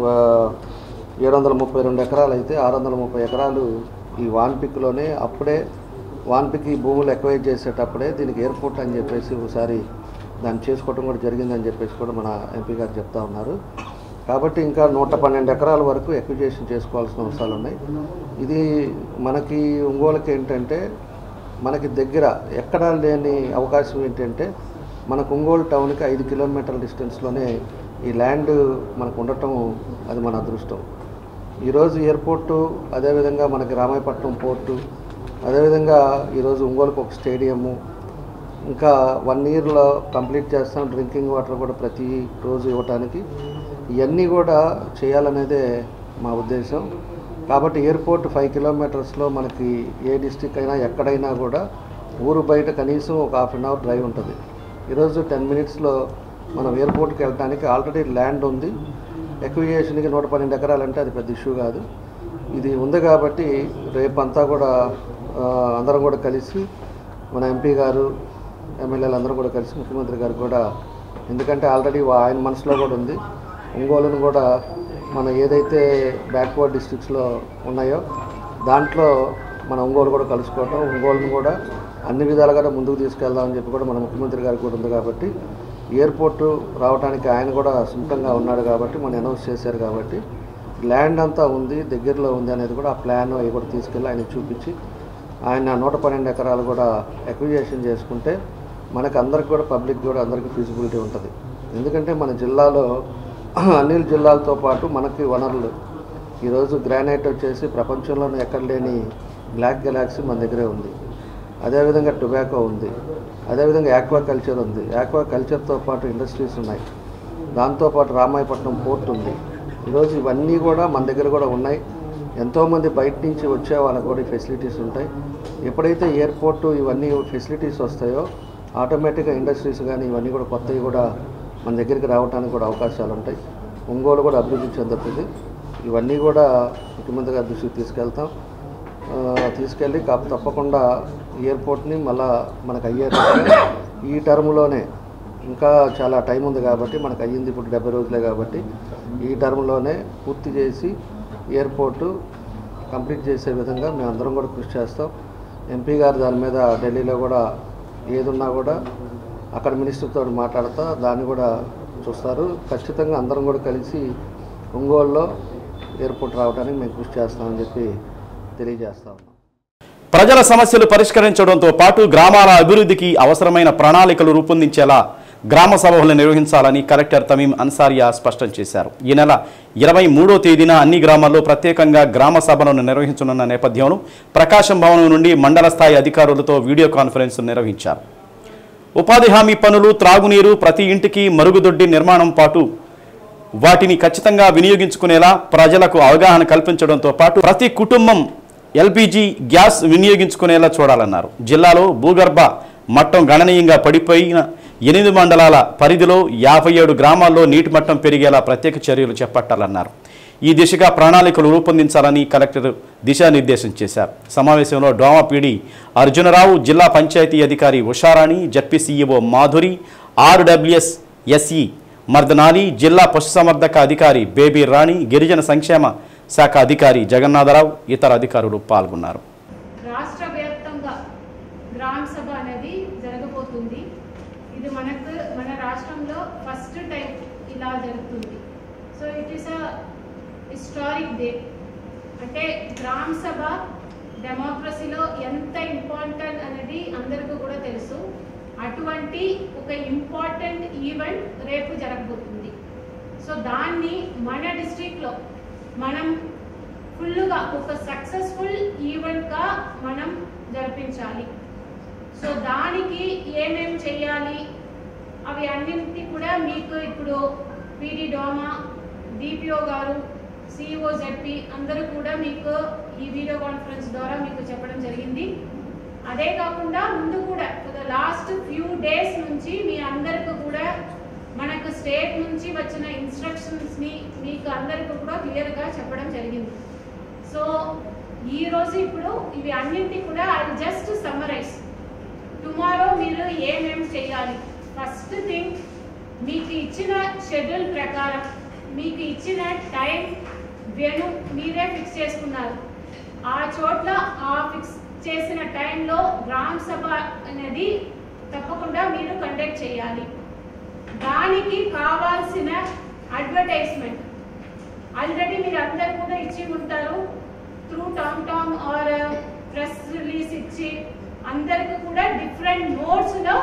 ఏడు వందల ముప్పై రెండు ఎకరాలు అయితే ఆరు వందల ముప్పై ఎకరాలు ఈ వాన్పిక్లోనే అప్పుడే వాన్పిక్ ఈ భూములు ఎక్వైర్ చేసేటప్పుడే దీనికి ఎయిర్పోర్ట్ అని చెప్పేసి ఒకసారి దాన్ని చేసుకోవడం కూడా జరిగిందని చెప్పేసి కూడా మన ఎంపీ గారు చెప్తా ఉన్నారు కాబట్టి ఇంకా నూట పన్నెండు ఎకరాల వరకు ఎక్విజేషన్ చేసుకోవాల్సిన అవసరాలు ఉన్నాయి ఇది మనకి ఒంగోలుకి ఏంటంటే మనకి దగ్గర ఎక్కడా లేని అవకాశం ఏంటంటే మనకు ఒంగోలు టౌన్కి ఐదు కిలోమీటర్ల డిస్టెన్స్లోనే ఈ ల్యాండ్ మనకు ఉండటం అది మన అదృష్టం ఈరోజు ఎయిర్పోర్టు అదేవిధంగా మనకి రామాయపట్నం పోర్టు అదేవిధంగా ఈరోజు ఒంగోలుకు ఒక స్టేడియము ఇంకా వన్ ఇయర్లో కంప్లీట్ చేస్తాం డ్రింకింగ్ వాటర్ కూడా ప్రతి రోజు ఇవ్వటానికి ఇవన్నీ కూడా చేయాలనేదే మా ఉద్దేశం కాబట్టి ఎయిర్పోర్ట్ ఫైవ్ కిలోమీటర్స్లో మనకి ఏ డిస్టిక్ అయినా ఎక్కడైనా కూడా ఊరు బయట కనీసం ఒక హాఫ్ అన్ అవర్ డ్రైవ్ ఉంటుంది ఈరోజు టెన్ మినిట్స్లో మనం ఎయిర్పోర్ట్కి వెళ్ళడానికి ఆల్రెడీ ల్యాండ్ ఉంది ఎక్విజేషన్కి నూట పన్నెండు ఎకరాలంటే అది పెద్ద ఇష్యూ కాదు ఇది ఉంది కాబట్టి రేపంతా కూడా ఆ, అందరం కూడా కలిసి మన ఎంపీ గారు ఎమ్మెల్యేలు అందరూ కూడా కలిసి ముఖ్యమంత్రి గారు కూడా ఎందుకంటే ఆల్రెడీ ఆయన మనసులో కూడా ఉంది ఒంగోలును కూడా మన ఏదైతే బ్యాక్వర్డ్ డిస్ట్రిక్ట్స్లో ఉన్నాయో దాంట్లో మన ఒంగోలు కూడా కలుసుకోవటం ఒంగోలును కూడా అన్ని విధాలుగా ముందుకు తీసుకెళ్దామని చెప్పి కూడా మన ముఖ్యమంత్రి గారికి కూడా ఉంది కాబట్టి ఎయిర్పోర్టు రావడానికి ఆయన కూడా సుముఖంగా ఉన్నాడు కాబట్టి మనం అనౌన్స్ చేశారు కాబట్టి ల్యాండ్ అంతా ఉంది దగ్గరలో ఉంది అనేది కూడా ఆ ప్లాన్ అవి కూడా తీసుకెళ్ళి ఆయన చూపించి ఆయన నూట పన్నెండు ఎకరాలు కూడా ఎక్విజేషన్ చేసుకుంటే మనకు అందరికి కూడా పబ్లిక్ కూడా అందరికీ ఫీజిబిలిటీ ఉంటుంది ఎందుకంటే మన జిల్లాలో అన్ని జిల్లాలతో పాటు మనకి వనరులు ఈరోజు గ్రానైట్ వచ్చేసి ప్రపంచంలోనే ఎక్కడ లేని బ్లాక్ గెలాక్సీ మన దగ్గరే ఉంది అదేవిధంగా టొబాకో ఉంది అదేవిధంగా ఆక్వా కల్చర్ ఉంది ఆక్వా కల్చర్తో పాటు ఇండస్ట్రీస్ ఉన్నాయి దాంతోపాటు రామాయపట్నం పోర్ట్ ఉంది ఈరోజు ఇవన్నీ కూడా మన దగ్గర కూడా ఉన్నాయి ఎంతోమంది బయట నుంచి వచ్చే వాళ్ళకు కూడా ఈ ఫెసిలిటీస్ ఉంటాయి ఎప్పుడైతే ఎయిర్పోర్టు ఇవన్నీ ఫెసిలిటీస్ వస్తాయో ఆటోమేటిక్గా ఇండస్ట్రీస్ కానీ ఇవన్నీ కూడా కొత్తవి కూడా మన దగ్గరికి రావడానికి కూడా అవకాశాలు ఉంటాయి ఒంగోలు కూడా అభివృద్ధి చెందుతుంది ఇవన్నీ కూడా ముఖ్యమంత్రి గారి దృష్టికి తీసుకెళ్తాం ఆ, తీసుకెళ్ళి కాపు తప్పకుండా ఎయిర్పోర్ట్ని మళ్ళా మనకు అయ్యే ఈ టర్మ్లోనే ఇంకా చాలా టైం ఉంది కాబట్టి మనకు అయ్యింది ఇప్పుడు డెబ్బై రోజులే కాబట్టి ఈ టర్మ్లోనే పూర్తి చేసి ఎయిర్పోర్టు కంప్లీట్ చేసే విధంగా మేము అందరం కూడా కృషి చేస్తాం ఎంపీ గారు దాని మీద ఢిల్లీలో కూడా ఏదున్నా కూడా అక్కడ మినిస్టర్తో మాట్లాడుతా దాన్ని కూడా చూస్తారు ఖచ్చితంగా అందరం కూడా కలిసి ఒంగోలులో ఎయిర్పోర్ట్ రావడానికి మేము కృషి చేస్తామని చెప్పి తెలియజేస్తా ఉన్నాం ప్రజల సమస్యలు పరిష్కరించడంతో పాటు గ్రామాల అభివృద్ధికి అవసరమైన ప్రణాళికలు రూపొందించేలా గ్రామ సభలు నిర్వహించాలని కలెక్టర్ తమీం అన్సారియా స్పష్టం చేశారు ఈ నెల ఇరవై మూడో తేదీన అన్ని గ్రామాల్లో ప్రత్యేకంగా గ్రామ సభలను నిర్వహించనున్న నేపథ్యంలో ప్రకాశం భవనం నుండి మండల స్థాయి అధికారులతో వీడియో కాన్ఫరెన్స్ నిర్వహించారు ఉపాధి హామీ పనులు త్రాగునీరు ప్రతి ఇంటికి మరుగుదొడ్డి నిర్మాణం పాటు వాటిని ఖచ్చితంగా వినియోగించుకునేలా ప్రజలకు అవగాహన కల్పించడంతో పాటు ప్రతి కుటుంబం ఎల్పిజి గ్యాస్ వినియోగించుకునేలా చూడాలన్నారు జిల్లాలో భూగర్భ మట్టం గణనీయంగా పడిపోయిన ఎనిమిది మండలాల పరిధిలో యాభై ఏడు గ్రామాల్లో నీటి మట్టం పెరిగేలా ప్రత్యేక చర్యలు చేపట్టాలన్నారు ఈ దిశగా ప్రణాళికలు రూపొందించాలని కలెక్టర్ దిశానిర్దేశం చేశారు సమావేశంలో డోమా పీడి అర్జునరావు జిల్లా పంచాయతీ అధికారి Usharani ZP CEO Madhuri RWS SE Mardanali జిల్లా పశుసంవర్ధక అధికారి బేబీ రాణి గిరిజన సంక్షేమ శాఖ అధికారి జగన్నాథరావు ఇతర అధికారులు పాల్గొన్నారు రాష్ట్ర వ్యాప్తంగా గ్రామ సభ అనేది జరగబోతుంది ఇది మనకు మన రాష్ట్రంలో ఫస్ట్ టైం ఇలా జరుగుతుంది so it is a historic day అంటే గ్రామ సభ డెమోక్రసీలో ఎంత ఇంపార్టెంట్ అనేది అందరికీ కూడా తెలుసు అటువంటి ఒక ఇంపార్టెంట్ ఈవెంట్ రేపు జరగబోతుంది సో దాన్ని మన డిస్ట్రిక్ట్లో మనం ఫుల్గా ఒక సక్సెస్ఫుల్ ఈవెంట్గా మనం జరిపించాలి సో దానికి ఏమేం చేయాలి అవి అన్నింటి కూడా మీకు ఇప్పుడు పీడి డోమా డిపిఓ గారు సిఇఓ జెడ్పి అందరూ కూడా మీకు ఈ వీడియో కాన్ఫరెన్స్ ద్వారా మీకు చెప్పడం జరిగింది అదే కాకుండా ముందు కూడా లాస్ట్ ఫ్యూ డేస్ నుంచి మీ అందరికి కూడా మనకు స్టేట్ నుంచి వచ్చిన ఇన్స్ట్రక్షన్స్ ని మీకు అందరికి కూడా క్లియర్ గా చెప్పడం జరిగింది సో ఈ రోజు ఇప్పుడు ఇవి అన్నింటి కూడా ఐ జస్ట్ సమ్మరైజ్ టుమారో మీరు ఏమేం చేయాలి ఫస్ట్ థింగ్ మీకు ఇచ్చిన షెడ్యూల్ ప్రకారం మీకు ఇచ్చిన టైం వెను మీరే ఫిక్స్ చేసుకున్నారు ఆ చోట్ల ఆ ఫిక్స్ చేసిన టైంలో గ్రామ సభ అనేది తప్పకుండా మీరు కండక్ట్ చేయాలి దానికి కావాల్సిన అడ్వర్టైజ్మెంట్ ఆల్రెడీ మీరు అందరు కూడా ఇచ్చి ఉంటారు through tom-tom or press release ఇచ్చి అందరికి కూడా డిఫరెంట్ నోట్స్ లో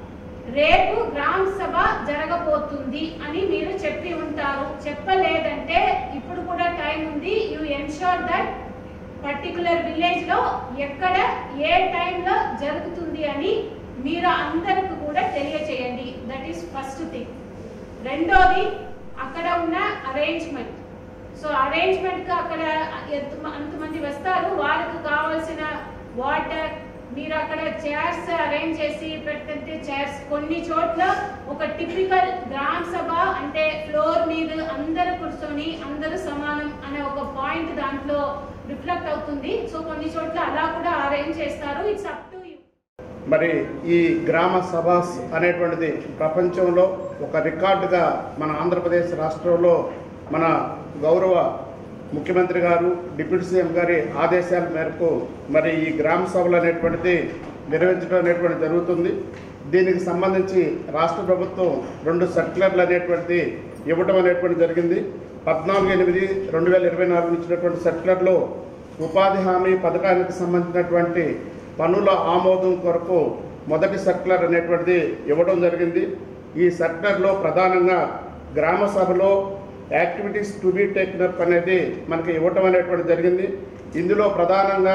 రేపు గ్రామ సభ జరగబోతుంది అని మీరు చెప్పి ఉంటారు చెప్పలేదంటే ఇప్పుడు కూడా టైం ఉంది you ensure that particular village లో ఎక్కడ ఏ టైంలో జరుగుతుంది అని మీరు అందరికి కూడా తెలియచేయండి దట్ ఈస్ ఫస్ట్ థింగ్ రెండోది అక్కడ ఉన్న అరేంజ్మెంట్ సో అరేంజ్మెంట్ గా అక్కడ ఎంత- అంతమంది వస్తారు వాళ్ళకి కావాల్సిన వాటర్ మీరు అక్కడ చైర్స్ అరేంజ్ చేసి పెట్టంటే చైర్స్ కొన్ని చోట్ల ఒక టిపికల్ గ్రామ సభ అంటే ఫ్లోర్ మీద అందరూ కూర్చొని అందరూ సమానం అనే ఒక పాయింట్ దాంట్లో రిఫ్లెక్ట్ అవుతుంది సో కొన్ని చోట్ల అలా కూడా అరేంజ్ చేస్తారు ఇట్స్ అప్ టు యూ మరి ఈ గ్రామ సభాస్ అనేటువంటిది ప్రపంచంలో ఒక రికార్డుగా మన ఆంధ్రప్రదేశ్ రాష్ట్రంలో మన గౌరవ ముఖ్యమంత్రి గారు డిప్యూటీ సీఎం గారి ఆదేశాల మేరకు మరి ఈ గ్రామ సభలు అనేటువంటిది నిర్వహించడం అనేటువంటి జరుగుతుంది దీనికి సంబంధించి రాష్ట్ర ప్రభుత్వం రెండు సర్క్యులర్లు అనేటువంటిది ఇవ్వడం అనేటువంటి జరిగింది పద్నాలుగు ఎనిమిది రెండు వేల ఇరవై నాలుగు ఇచ్చినటువంటి సర్క్యులర్లో ఉపాధి హామీ పథకానికి సంబంధించినటువంటి పనుల ఆమోదం కొరకు మొదటి సర్క్యులర్ అనేటువంటిది ఇవ్వడం జరిగింది ఈ సర్క్యులర్లో ప్రధానంగా గ్రామ సభలో activities to be taken up అనేది మనకి ఇవ్వటం అనేటువంటి జరిగింది ఇందులో ప్రధానంగా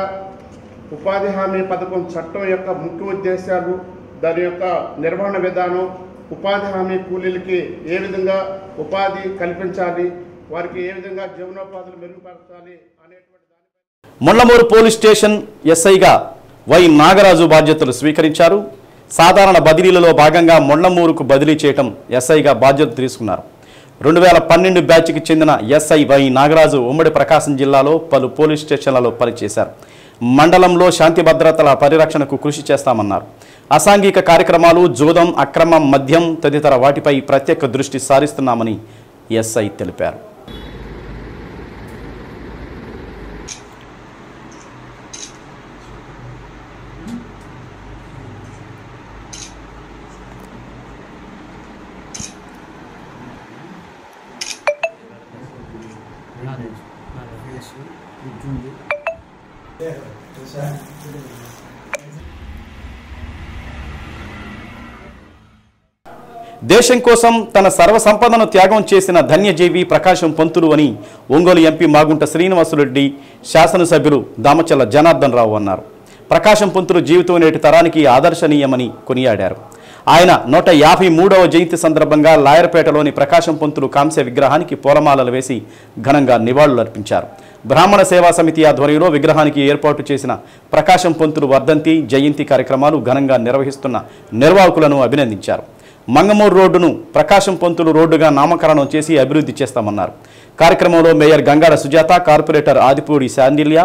ఉపాధి హామీ పథకం చట్టం యొక్క ముఖ్య ఉద్దేశాలు దాని యొక్క నిర్వహణ విధానం ఉపాధి హామీ కూలీలకి ఏ విధంగా ఉపాధి కల్పించాలి వారికి ఏ విధంగా జీవనోపాధులు మెరుగుపరచాలి అనేటువంటి ముళ్లమూరు పోలీస్ స్టేషన్ ఎస్ఐగా వై నాగరాజు బాధ్యతలు స్వీకరించారు సాధారణ బదిలీలలో భాగంగా ముళ్లమూరుకు బదిలీ చేయటం ఎస్ఐగా బాధ్యత తీసుకున్నారు రెండు వేల పన్నెండు బ్యాచ్కి చెందిన ఎస్ఐ వై నాగరాజు ఉమ్మడి ప్రకాశం జిల్లాలో పలు పోలీస్ స్టేషన్లలో పనిచేశారు మండలంలో శాంతి భద్రతల పరిరక్షణకు కృషి చేస్తామన్నారు అసాంఘిక కార్యక్రమాలు జూదం అక్రమం మద్యం తదితర వాటిపై ప్రత్యేక దృష్టి సారిస్తున్నామని ఎస్ఐ తెలిపారు దేశం కోసం తన సర్వసంపదను త్యాగం చేసిన ధన్యజీవి ప్రకాశం పంతులు అని ఒంగోలు ఎంపీ మాగుంట శ్రీనివాసులరెడ్డి శాసనసభ్యులు దామచల్ల జనార్దన్ రావు అన్నారు ప్రకాశం పంతులు జీవితం నేటి తరానికి ఆదర్శనీయమని కొనియాడారు ఆయన నూట యాభై మూడవ జయంతి సందర్భంగా లాయర్పేటలోని ప్రకాశం పంతులు కాంస్య విగ్రహానికి పూలమాలలు వేసి ఘనంగా నివాళులర్పించారు బ్రాహ్మణ సేవా సమితి ఆధ్వర్యంలో విగ్రహానికి ఏర్పాటు చేసిన ప్రకాశం పంతులు వర్ధంతి జయంతి కార్యక్రమాలు ఘనంగా నిర్వహిస్తున్న నిర్వాహకులను అభినందించారు మంగమూరు రోడ్డును ప్రకాశం పంతులు రోడ్డుగా నామకరణం చేసి అభివృద్ధి చేస్తామన్నారు కార్యక్రమంలో mayor Gangada Sujatha corporator Adipudi Sandilya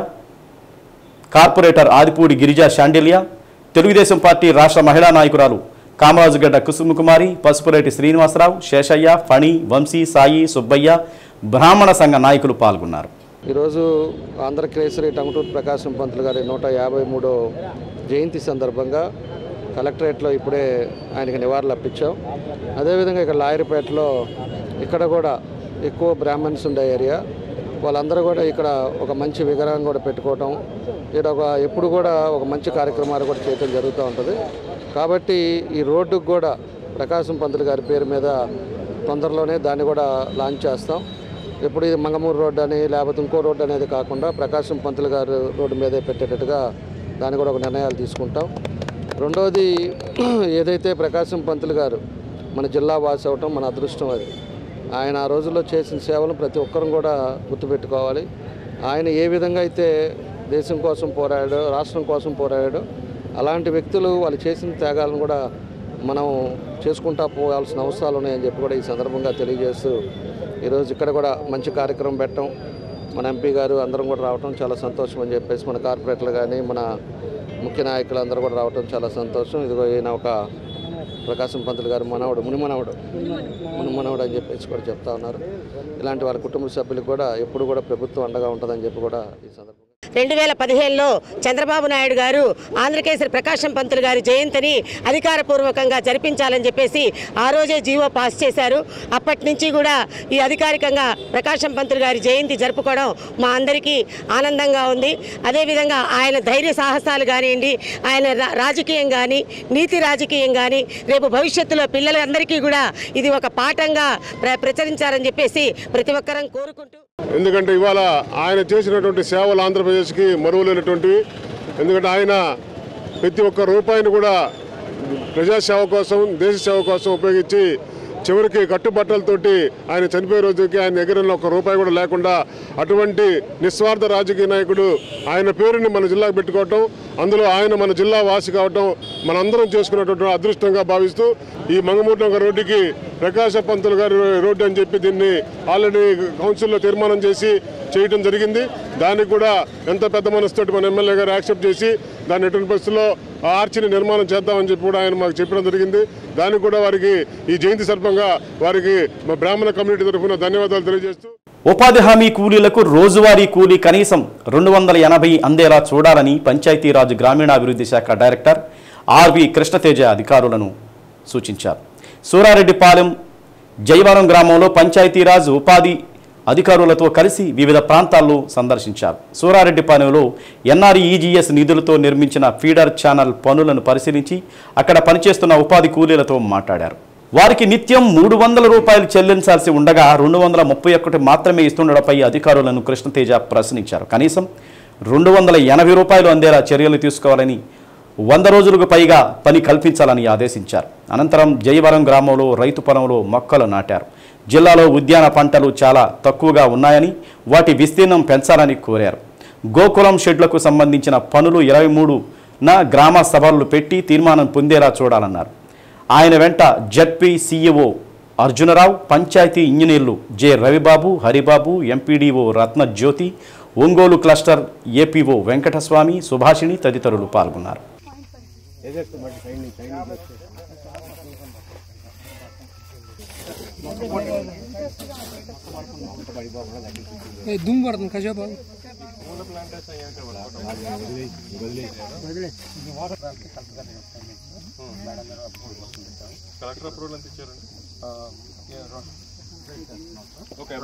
corporator Adipudi Girija Sandilya Telugudesam party రాష్ట్ర మహిళా నాయకురాలు కామరాజుగడ్డ కుసుమకుమారి పసుపురేటి శ్రీనివాసరావు శేషయ్య ఫణి వంశీ సాయి సుబ్బయ్య బ్రాహ్మణ సంఘ నాయకులు పాల్గొన్నారు ఈరోజు ఆంధ్రకేసరి టంగుటూరు ప్రకాశం పంతులు గారి నూట యాభై మూడో జయంతి సందర్భంగా కలెక్టరేట్లో ఇప్పుడే ఆయనకి నివాళులు అర్పించాం అదేవిధంగా ఇక్కడ లాయర్పేటలో ఇక్కడ కూడా ఎక్కువ బ్రాహ్మణ్స్ ఉండే ఏరియా వాళ్ళందరూ కూడా ఇక్కడ ఒక మంచి విగ్రహం కూడా పెట్టుకోవటం ఇక్కడ ఒక ఎప్పుడు కూడా ఒక మంచి కార్యక్రమాలు కూడా చేయటం జరుగుతూ ఉంటుంది కాబట్టి ఈ రోడ్డుకు కూడా ప్రకాశం పంతులు గారి పేరు మీద తొందరలోనే దాన్ని కూడా లాంచ్ చేస్తాం ఎప్పుడు ఇది మంగమూరు రోడ్డు అని లేకపోతే ఇంకో రోడ్డు అనేది కాకుండా ప్రకాశం పంతులు గారు రోడ్డు మీదే పెట్టేటట్టుగా దాన్ని కూడా ఒక నిర్ణయాలు తీసుకుంటాం రెండవది ఏదైతే ప్రకాశం పంతులు గారు మన జిల్లా వాసి అవటం మన అదృష్టం అది ఆయన ఆ రోజుల్లో చేసిన సేవలు ప్రతి ఒక్కరం కూడా గుర్తుపెట్టుకోవాలి ఆయన ఏ విధంగా అయితే దేశం కోసం పోరాడాడో రాష్ట్రం కోసం పోరాడాడో అలాంటి వ్యక్తులు వాళ్ళు చేసిన త్యాగాలను కూడా మనం చేసుకుంటా పోవాల్సిన అవసరాలు ఉన్నాయని చెప్పి కూడా ఈ సందర్భంగా తెలియజేస్తూ ఈరోజు ఇక్కడ కూడా మంచి కార్యక్రమం పెట్టడం మన ఎంపీ గారు అందరం కూడా రావడం చాలా సంతోషం అని చెప్పేసి మన కార్పొరేటర్లు కానీ మన ముఖ్య నాయకులు అందరూ కూడా రావడం చాలా సంతోషం ఇదిగో ఈయన ఒక ప్రకాశం పంతులు గారు మనవడు ముని మనవడు ముని మనవడు అని చెప్పేసి కూడా చెప్తా ఉన్నారు ఇలాంటి వారి కుటుంబ సభ్యులకు కూడా ఎప్పుడు కూడా ప్రభుత్వం అండగా ఉంటుందని చెప్పి కూడా ఈ సందర్భంగా రెండు వేల పదిహేనులో చంద్రబాబు నాయుడు గారు ఆంధ్రకేసరి ప్రకాశం పంతులు గారి జయంతిని అధికారపూర్వకంగా జరిపించాలని చెప్పేసి ఆ రోజే జీవో పాస్ చేశారు అప్పటి నుంచి కూడా ఈ అధికారికంగా ప్రకాశం పంతులు గారి జయంతి జరుపుకోవడం మా అందరికీ ఆనందంగా ఉంది అదేవిధంగా ఆయన ధైర్య సాహసాలు కానివ్వండి ఆయన రా- రాజకీయం కానీ నీతి రాజకీయం కానీ రేపు భవిష్యత్తులో పిల్లలందరికీ కూడా ఇది ఒక పాఠంగా ప్ర ప్రచురించాలని చెప్పేసి ప్రతి ఒక్కరం కోరుకుంటూ ఎందుకంటే ఇవాళ ఆయన చేసినటువంటి సేవలు ఆంధ్రప్రదేశ్కి మరువలేనటువంటివి ఎందుకంటే ఆయన ప్రతి ఒక్క రూపాయిని కూడా ప్రజాసేవ కోసం దేశ సేవ కోసం ఉపయోగించి చివరికి కట్టుబట్టలతోటి ఆయన చనిపోయే రోజుకి ఆయన దగ్గర ఒక్క రూపాయి కూడా లేకుండా అటువంటి నిస్వార్థ రాజకీయ నాయకుడు ఆయన పేరుని మన జిల్లాకు పెట్టుకోవటం అందులో ఆయన మన జిల్లా వాసి కావటం మనందరం చేసుకున్నటువంటి అదృష్టంగా భావిస్తూ ఈ మంగమూర్తం రోడ్డుకి ప్రకాశ పంతులు గారి రోడ్డు అని చెప్పి దీన్ని ఆల్రెడీ కౌన్సిల్లో తీర్మానం చేసి చేయడం జరిగింది దానికి కూడా ఎంత పెద్ద మనసుతోటి మన ఎమ్మెల్యే గారు యాక్సెప్ట్ చేసి దాన్ని ఎటువంటి పరిస్థితుల్లో ఆ ఆర్చిని నిర్మాణం చేద్దామని చెప్పి కూడా ఆయన మాకు చెప్పడం జరిగింది దానికి కూడా వారికి ఈ జయంతి సందర్భంగా వారికి మా బ్రాహ్మణ కమ్యూనిటీ తరఫున ధన్యవాదాలు తెలియజేస్తూ ఉపాధి హామీ కూలీలకు రోజువారీ కూలీ కనీసం రెండు వందల ఎనభై అందేలా చూడాలని పంచాయతీరాజ్ గ్రామీణాభివృద్ధి శాఖ డైరెక్టర్ ఆర్వి కృష్ణతేజ అధికారులను సూచించారు సూరారెడ్డిపాలెం జైవరం గ్రామంలో పంచాయతీరాజ్ ఉపాధి అధికారులతో కలిసి వివిధ ప్రాంతాల్లో సందర్శించారు సూరారెడ్డిపాలెంలో ఎన్ఆర్ఈజీఎస్ నిధులతో నిర్మించిన ఫీడర్ ఛానల్ పనులను పరిశీలించి అక్కడ పనిచేస్తున్న ఉపాధి కూలీలతో మాట్లాడారు వారికి నిత్యం మూడు వందల రూపాయలు చెల్లించాల్సి ఉండగా రెండు వందల ముప్పై ఒకటి మాత్రమే ఇస్తుండడంపై అధికారులను కృష్ణతేజ ప్రశ్నించారు కనీసం రెండు వందల ఎనభై రూపాయలు అందేలా చర్యలు తీసుకోవాలని వంద రోజులకు పైగా పని కల్పించాలని ఆదేశించారు అనంతరం జయవరం గ్రామంలో రైతు పొలంలో మొక్కలు నాటారు జిల్లాలో ఉద్యాన పంటలు చాలా తక్కువగా ఉన్నాయని వాటి విస్తీర్ణం పెంచాలని కోరారు గోకులం షెడ్లకు సంబంధించిన పనులు ఇరవై మూడున గ్రామ సభలు పెట్టి తీర్మానం పొందేలా చూడాలన్నారు ఆయన వెంట జడ్పీ సీఈఓ అర్జునరావు పంచాయతీ ఇంజనీర్లు J Ravibabu Haribabu MPDO Ratnajyothi Ongole cluster APO Venkataswamy Subhashini తదితరులు పాల్గొన్నారు దుమ్ము పడుతుంది కజాబా కలెక్టర్ అప్రూవల్ ఎంత ఇచ్చారండి ఓకే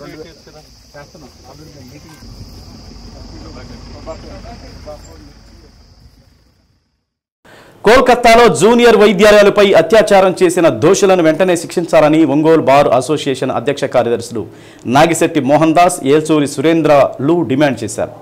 కోల్కతాలో జూనియర్ వైద్యాలయాలపై అత్యాచారం చేసిన దోషులను వెంటనే శిక్షించాలని ఒంగోలు బార్ అసోసియేషన్ అధ్యక్ష కార్యదర్శులు నాగిశెట్టి మోహన్ దాస్ ఏల్చూరి సురేంద్రలు డిమాండ్ చేశారు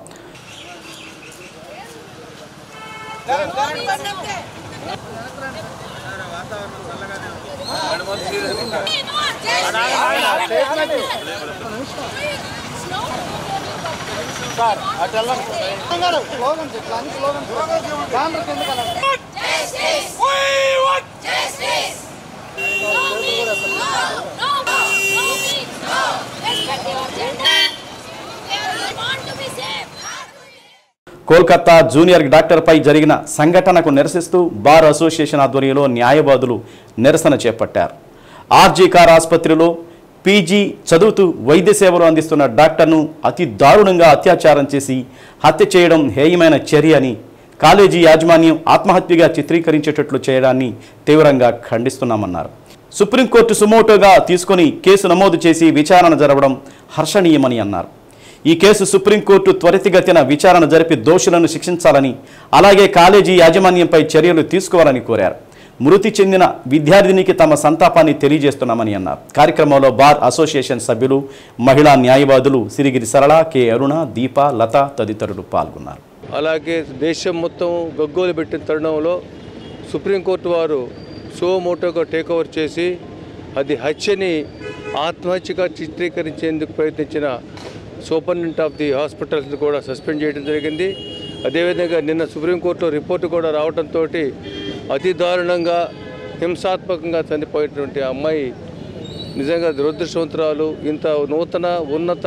కోల్కతా జూనియర్ డాక్టర్పై జరిగిన సంఘటనకు నిరసిస్తూ బార్ అసోసియేషన్ ఆధ్వర్యంలో న్యాయవాదులు నిరసన చేపట్టారు ఆర్జీ కార్ ఆసుపత్రిలో పీజీ చదువుతూ వైద్య సేవలు అందిస్తున్న డాక్టర్ను అతి దారుణంగా అత్యాచారం చేసి హత్య చేయడం హేయమైన చర్య అని కాలేజీ యాజమాన్యం ఆత్మహత్యగా చిత్రీకరించేటట్లు చేయడాన్ని తీవ్రంగా ఖండిస్తున్నామన్నారు సుప్రీంకోర్టు సుమోటోగా తీసుకొని కేసు నమోదు చేసి విచారణ జరపడం హర్షణీయమని అన్నారు ఈ కేసు సుప్రీంకోర్టు త్వరితగతిన విచారణ జరిపి దోషులను శిక్షించాలని అలాగే కాలేజీ యాజమాన్యంపై చర్యలు తీసుకోవాలని కోరారు మృతి చెందిన విద్యార్థినికి తమ సంతాపాన్ని తెలియజేస్తున్నామని అన్నారు కార్యక్రమంలో బార్ అసోసియేషన్ సభ్యులు మహిళా న్యాయవాదులు సిరిగిరి సరళ కె అరుణ దీప లత తదితరులు పాల్గొన్నారు అలాగే దేశం మొత్తం గగ్గోలు పెట్టిన తరుణంలో సుప్రీంకోర్టు వారు సోమోటోగా టేక్ ఓవర్ చేసి అది హత్యని ఆత్మహత్యగా చిత్రీకరించేందుకు ప్రయత్నించిన సూపరింటెండెంట్ ఆఫ్ ది హాస్పిటల్స్ని కూడా సస్పెండ్ చేయడం జరిగింది అదేవిధంగా నిన్న సుప్రీంకోర్టులో రిపోర్టు కూడా రావడంతో అతి దారుణంగా హింసాత్మకంగా చనిపోయినటువంటి ఆ అమ్మాయి నిజంగా దురదృష్టవంతురాలు ఇంత నూతన ఉన్నత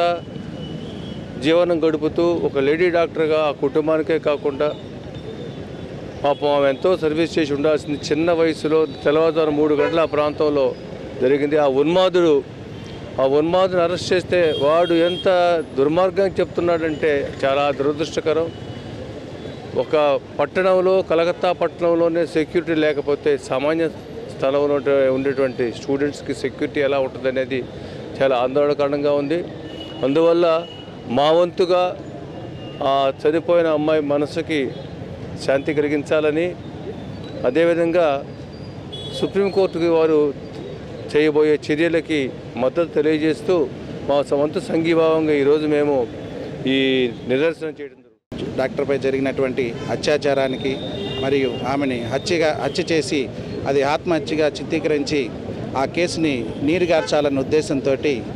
జీవనం గడుపుతూ ఒక లేడీ డాక్టర్గా ఆ కుటుంబానికే కాకుండా పాపం ఆమె ఎంతో సర్వీస్ చేసి ఉండాల్సింది చిన్న వయసులో తెల్లవారుజాము మూడు గంటల ఆ ప్రాంతంలో జరిగింది ఆ ఉన్మాదుడు ఆ ఉన్మాదుని అరెస్ట్ చేస్తే వాడు ఎంత దుర్మార్గం చెప్తున్నాడంటే చాలా దురదృష్టకరం ఒక పట్టణంలో కలకత్తా పట్టణంలోనే సెక్యూరిటీ లేకపోతే సామాన్య స్థలంలో ఉండేటువంటి స్టూడెంట్స్కి సెక్యూరిటీ ఎలా ఉంటుంది అనేది చాలా ఆందోళనకరంగా ఉంది అందువల్ల మా వంతుగా ఆ చనిపోయిన అమ్మాయి మనసుకి శాంతి కలిగించాలని అదేవిధంగా సుప్రీంకోర్టుకి వారు చేయబోయే చర్యలకి మద్దతు తెలియజేస్తూ మా వంతు సంఘీభావంగా ఈరోజు మేము ఈ నిదర్శనం చేయడం డాక్టర్పై జరిగినటువంటి అత్యాచారానికి మరియు ఆమెని హత్యగా హత్య చేసి అది ఆత్మహత్యగా చిత్రీకరించి ఆ కేసుని నీరుగార్చాలన్న ఉద్దేశంతో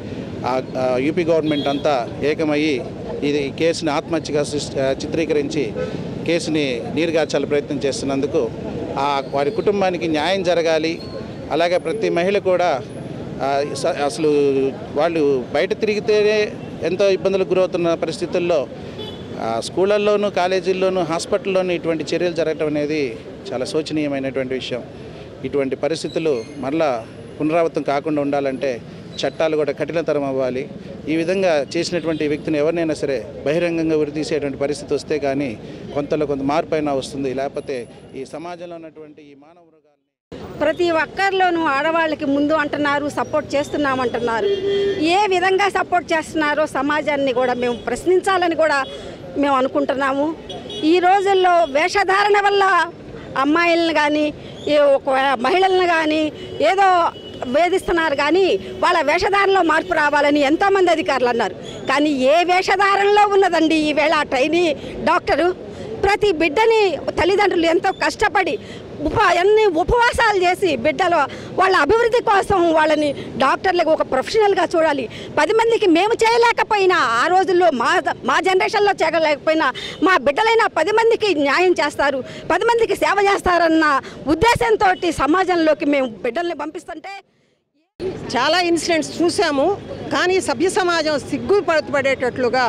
యూపీ గవర్నమెంట్ అంతా ఏకమయ్యి ఇది ఈ కేసుని ఆత్మహత్యగా సృష్టి- ఆ, చిత్రీకరించి కేసుని నీరుగార్చాల ప్రయత్నం చేస్తున్నందుకు ఆ వారి కుటుంబానికి న్యాయం జరగాలి అలాగే ప్రతి మహిళ కూడా ఆ, స- అసలు వాళ్ళు బయట తిరిగితేనే ఎంతో ఇబ్బందులకు గురవుతున్న పరిస్థితుల్లో ఆ, స్కూళ్ళల్లోనూ కాలేజీల్లోనూ హాస్పిటల్లోనూ ఇటువంటి చర్యలు జరగటం అనేది చాలా శోచనీయమైనటువంటి విషయం ఇటువంటి పరిస్థితులు మరలా పునరావృతం కాకుండా ఉండాలంటే చట్టాలు కూడా కఠినతరం అవ్వాలి ఈ విధంగా చేసినటువంటి వ్యక్తిని ఎవరినైనా సరే బహిరంగంగా ఉరితీసేటువంటి పరిస్థితి వస్తే కానీ కొంతలో కొంత మార్పు అయినా వస్తుంది లేకపోతే ఈ సమాజంలో ఉన్నటువంటి ఈ మానవ ప్రతి ఒక్కరిలోనూ ఆడవాళ్ళకి ముందు అంటున్నారు సపోర్ట్ చేస్తున్నామంటున్నారు ఏ విధంగా సపోర్ట్ చేస్తున్నారో సమాజాన్ని కూడా మేము ప్రశ్నించాలని కూడా మేము అనుకుంటున్నాము ఈ రోజుల్లో వేషధారణ వల్ల అమ్మాయిలను కానీ ఒక మహిళలను కానీ ఏదో వేధిస్తున్నారు కానీ వాళ్ళ వేషధారణలో మార్పు రావాలని ఎంతోమంది అధికారులు అన్నారు కానీ ఏ వేషధారణలో ఉన్నదండి ఈవేళ ఆ ట్రైనీ డాక్టరు ప్రతి బిడ్డని తల్లిదండ్రులు ఎంతో కష్టపడి ఉప అన్ని ఉపవాసాలు చేసి బిడ్డల వాళ్ళ అభివృద్ధి కోసం వాళ్ళని డాక్టర్లకు ఒక ప్రొఫెషనల్గా చూడాలి పది మందికి మేము చేయలేకపోయినా ఆ రోజుల్లో మా మా జనరేషన్లో చేయలేకపోయినా మా బిడ్డలైనా పది మందికి న్యాయం చేస్తారు పది మందికి సేవ చేస్తారన్న ఉద్దేశంతో సమాజంలోకి మేము బిడ్డల్ని పంపిస్తుంటే చాలా ఇన్సిడెంట్స్ చూసాము కానీ సభ్య సమాజం సిగ్గుపడేటట్లుగా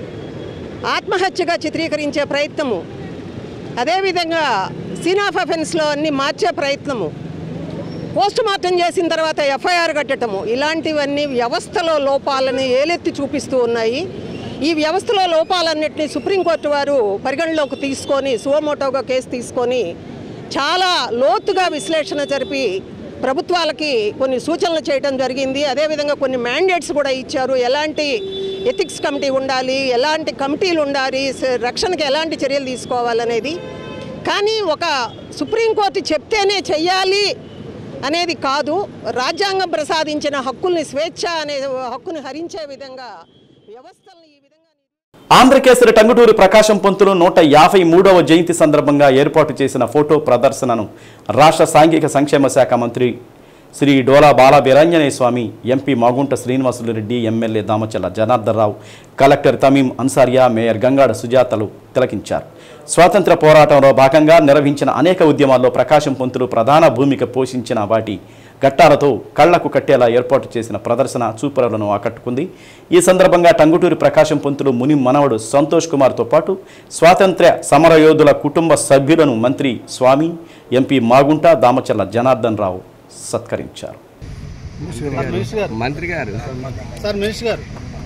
ఆత్మహత్యగా చిత్రీకరించే ప్రయత్నము అదేవిధంగా సీన్ ఆఫ్ అఫెన్స్లో అన్ని మార్చే ప్రయత్నము పోస్ట్ మార్టం చేసిన తర్వాత ఎఫ్ఐఆర్ కట్టడము ఇలాంటివన్నీ వ్యవస్థలో లోపాలని ఏలెత్తి చూపిస్తూ ఉన్నాయి ఈ వ్యవస్థలో లోపాలన్నింటినీ సుప్రీంకోర్టు వారు పరిగణలోకి తీసుకొని సువమోటోగా కేసు తీసుకొని చాలా లోతుగా విశ్లేషణ జరిపి ప్రభుత్వాలకి కొన్ని సూచనలు చేయడం జరిగింది అదేవిధంగా కొన్ని మ్యాండేట్స్ కూడా ఇచ్చారు ఎలాంటి ఎథిక్స్ కమిటీ ఉండాలి ఎలాంటి కమిటీలు ఉండాలి స- రక్షణకి ఎలాంటి చర్యలు తీసుకోవాలనేది కానీ ఒక సుప్రీంకోర్టు చెప్తేనే చెయ్యాలి అనేది కాదు రాజ్యాంగం ప్రసాదించిన హక్కుల్ని స్వేచ్ఛ అనే హక్కుని హరించే విధంగా వ్యవస్థల్ని ఈ విధంగా ఆంధ్రకేసరి టంగుటూరి ప్రకాశం పంతులు నూట యాభై మూడవ జయంతి సందర్భంగా ఏర్పాటు చేసిన ఫోటో ప్రదర్శనను రాష్ట్ర సాంఘిక సంక్షేమ శాఖ మంత్రి Shri Dola Bala Veeranjaneya Swamy MP Magunta Srinivasulu Reddy MLA Damachalla Janardhan Rao collector Tamim Ansariya mayor Gangada సుజాతలు తిలకించారు స్వాతంత్ర పోరాటంలో భాగంగా నిర్వహించిన అనేక ఉద్యమాల్లో ప్రకాశం పంతులు ప్రధాన భూమిక పోషించిన వాటి ఘట్టాలతో కళ్లకు కట్టేలా ఏర్పాటు చేసిన ప్రదర్శన చూపరులను ఆకట్టుకుంది ఈ సందర్భంగా టంగుటూరి ప్రకాశం పంతులు ముని మనవడు సంతోష్ కుమార్తో పాటు స్వాతంత్ర్య సమరయోధుల కుటుంబ సభ్యులను మంత్రి స్వామి ఎంపీ మాగుంట దామచల్ల జనార్దన్ రావు సత్కరించారు మంత్రి గారు సార్ మినిస్టర్ గారు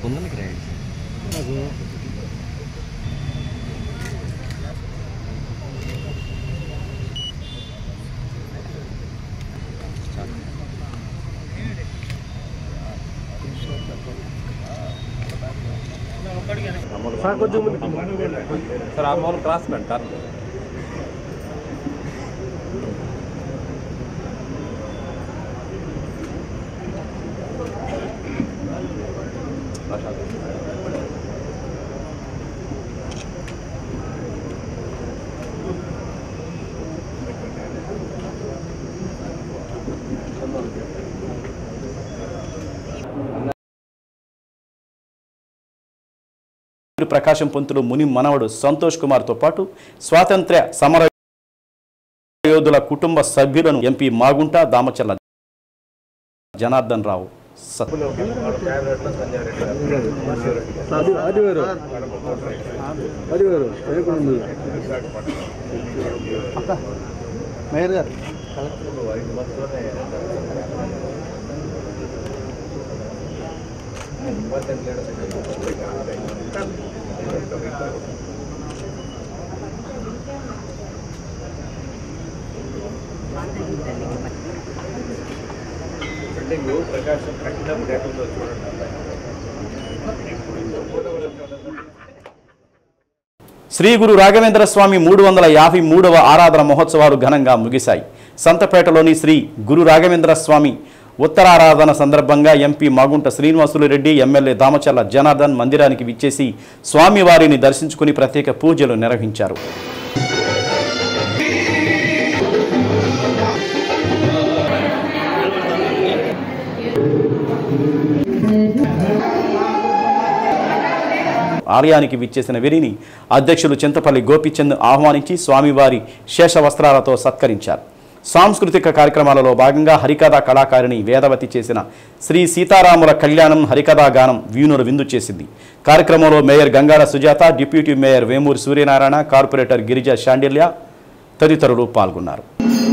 సార్ కొంచెం సార్ ఆ మూల క్రాస్ అంటారు ప్రకాశం పంతులు ముని మనవడు సంతోష్ కుమార్తో పాటు స్వాతంత్ర్య సమర యోధుల కుటుంబ సభ్యులను ఎంపీ మాగుంట దామచల్ల జనార్దన్ రావు సత్ ఆదివారం ఆదివారం పదకొండు మేయర్ గారు శ్రీ గురు రాఘవేంద్ర స్వామి మూడు వందల యాభై మూడవ ఆరాధన మహోత్సవాలు ఘనంగా ముగిశాయి సంతపేటలోని శ్రీ గురు రాఘవేంద్ర స్వామి ఉత్తరారాధన సందర్భంగా ఎంపీ మాగుంట శ్రీనివాసులు రెడ్డి ఎమ్మెల్యే దామచల్ల జనార్దన్ మందిరానికి విచ్చేసి స్వామివారిని దర్శించుకుని ప్రత్యేక పూజలు నిర్వహించారు ఆలయానికి విచ్చేసిన వీరిని అధ్యక్షులు చింతపల్లి గోపిచంద్ ఆహ్వానించి స్వామివారి శేష వస్త్రాలతో సత్కరించారు సాంస్కృతిక కార్యక్రమాలలో భాగంగా హరికథా కళాకారిణి వేదవతి చేసిన శ్రీ సీతారాముల కళ్యాణం హరికథా గానం వ్యూనులు విందు చేసింది కార్యక్రమంలో mayor Gangada Sujatha deputy mayor Vemuri Suryanarayana corporator Girija Sandilya తదితరులు పాల్గొన్నారు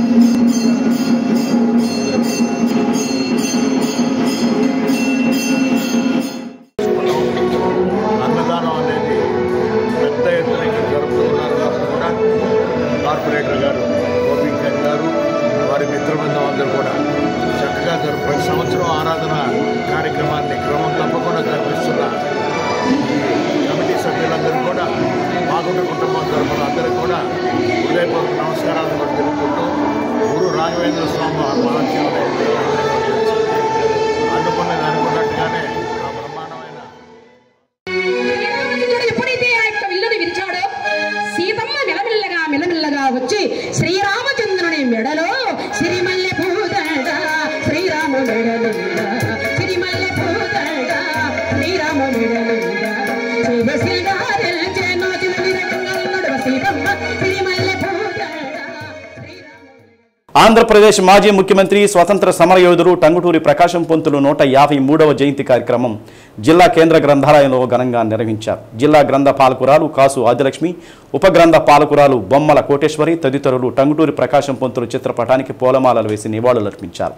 అన్నదానం అనేది పెద్ద ఎత్తున ఇక్కడ జరుపుతున్నారు కూడా కార్పొరేటర్ గారు గోపింకర్ గారు వారి మిత్రబృందం అందరూ కూడా చక్కగా జరుపు ప్రతి సంవత్సరం ఆరాధన కార్యక్రమాన్ని క్రమం తప్పకుండా జరిపిస్తున్న ఈ కమిటీ సభ్యులందరూ కూడా మాగుంట కుటుంబం తరఫున అందరూ కూడా హృదయపూర్వక నమస్కారాలు కూడా తెలుపుకుంటూ గురు రాఘవేంద్ర స్వామి మహత్యం అనేది అనుకున్నది అనుకున్నట్టుగానే ఆ బ్రహ్మాండమైన శ్రీరామచంద్రుడు ఎప్పుడైతే ఆ యొక్క విల్లుని విరిచాడో సీతమ్మ మెల్లమెల్లగా మెల్లమెల్లగా వచ్చి శ్రీరామచంద్రుని మెడలో సిరిమల్లె పూదండ శ్రీరామ మెడలుండ సిరిమల్లె పూదండ శ్రీరామ మెడలుండ శివశిల్గారెల్చెను చిలుని రంగల్ నడువ సీతమ్మ సిరిమల్లె పూదండ ఆంధ్రప్రదేశ్ మాజీ ముఖ్యమంత్రి స్వతంత్ర సమరయోధుడు టంగుటూరి ప్రకాశం పంతులు నూట యాభై మూడవ జయంతి కార్యక్రమం జిల్లా కేంద్ర గ్రంథాలయంలో ఘనంగా నిర్వహించారు జిల్లా గ్రంథ పాలకురాలు కాసు ఆదిలక్ష్మి ఉపగ్రంథ పాలకురాలు బొమ్మల కోటేశ్వరి తదితరులు టంగుటూరి ప్రకాశం పంతులు చిత్రపటానికి పూలమాలలు వేసి నివాళులర్పించారు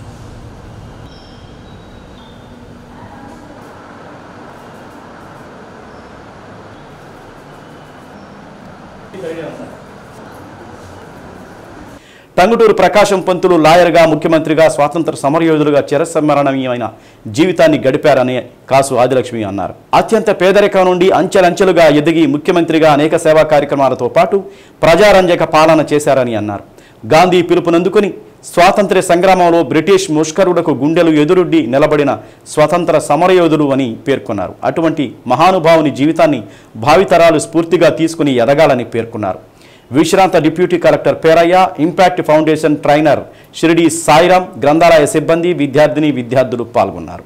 టంగుటూరు ప్రకాశం పంతులు లాయర్గా ముఖ్యమంత్రిగా స్వాతంత్ర సమరయోధులుగా చిరస్మరణీయమైన జీవితాన్ని గడిపారని కాసు ఆదిలక్ష్మి అన్నారు అత్యంత పేదరికం నుండి అంచెలంచెలుగా ఎదిగి ముఖ్యమంత్రిగా అనేక సేవా కార్యక్రమాలతో పాటు ప్రజారంజక పాలన చేశారని అన్నారు గాంధీ పిలుపునందుకుని స్వాతంత్ర్య సంగ్రామంలో బ్రిటిష్ ముష్కరులకు గుండెలు ఎదురుడ్డి నిలబడిన స్వతంత్ర సమరయోధులు అని పేర్కొన్నారు అటువంటి మహానుభావుని జీవితాన్ని భావితరాలు స్ఫూర్తిగా తీసుకుని ఎదగాలని పేర్కొన్నారు విశ్రాంత deputy collector Peraiah impact foundation trainer Shirdi Sairam గ్రంథాలయ సిబ్బంది విద్యార్థిని విద్యార్థులు పాల్గొన్నారు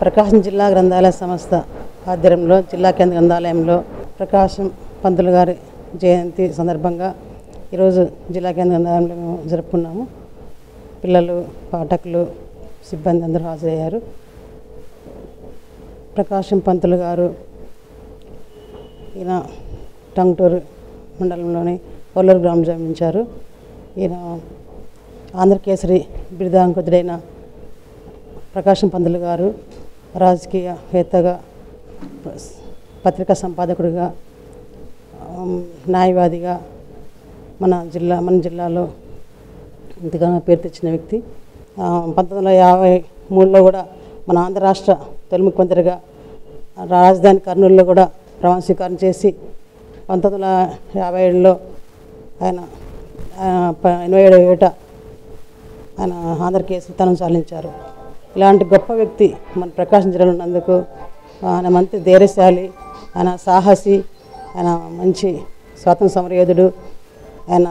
ప్రకాశం జిల్లా గ్రంథాలయ సంస్థ ఆధ్వర్యంలో జిల్లా కేంద్ర గ్రంథాలయంలో ప్రకాశం పంతులు గారి జయంతి సందర్భంగా ఈరోజు జిల్లా కేంద్ర గ్రంథాలయంలో మేము జరుపుకున్నాము పిల్లలు పాఠకులు సిబ్బంది అందరూ హాజరయ్యారు ప్రకాశం పంతులు గారు ఈయన టంగుటూరు మండలంలోని కొల్లూరు గ్రామం జన్మించారు ఈయన ఆంధ్రకేసరి బిరుదాంకుతుడైన ప్రకాశం పంతులు గారు రాజకీయవేత్తగా పత్రికా సంపాదకుడిగా ఆమ్, న్యాయవాదిగా మన జిల్లా మన జిల్లాలో ఇంతగానో పేరు తెచ్చిన వ్యక్తి ఆ, పంతొమ్మిది వందల యాభై మూడులో కూడా మన ఆంధ్ర రాష్ట్ర తొలి ముఖ్యమంత్రిగా రాజధాని కర్నూలులో కూడా ప్రమాణ స్వీకారం చేసి పంతొమ్మిది వందల యాభై ఏడులో ఆయన ఆ, ప- ఎనభై ఏడవ ఏట ఆయన ఆంధ్ర కేసు తనం సాధించారు ఇలాంటి గొప్ప వ్యక్తి మన ప్రకాశం జిల్లాలో ఉన్నందుకు ఆయన మంత్రి ధైర్యశాలి ఆయన సాహసి ఆయన మంచి స్వాతంత్ర సమరయోధుడు ఆయన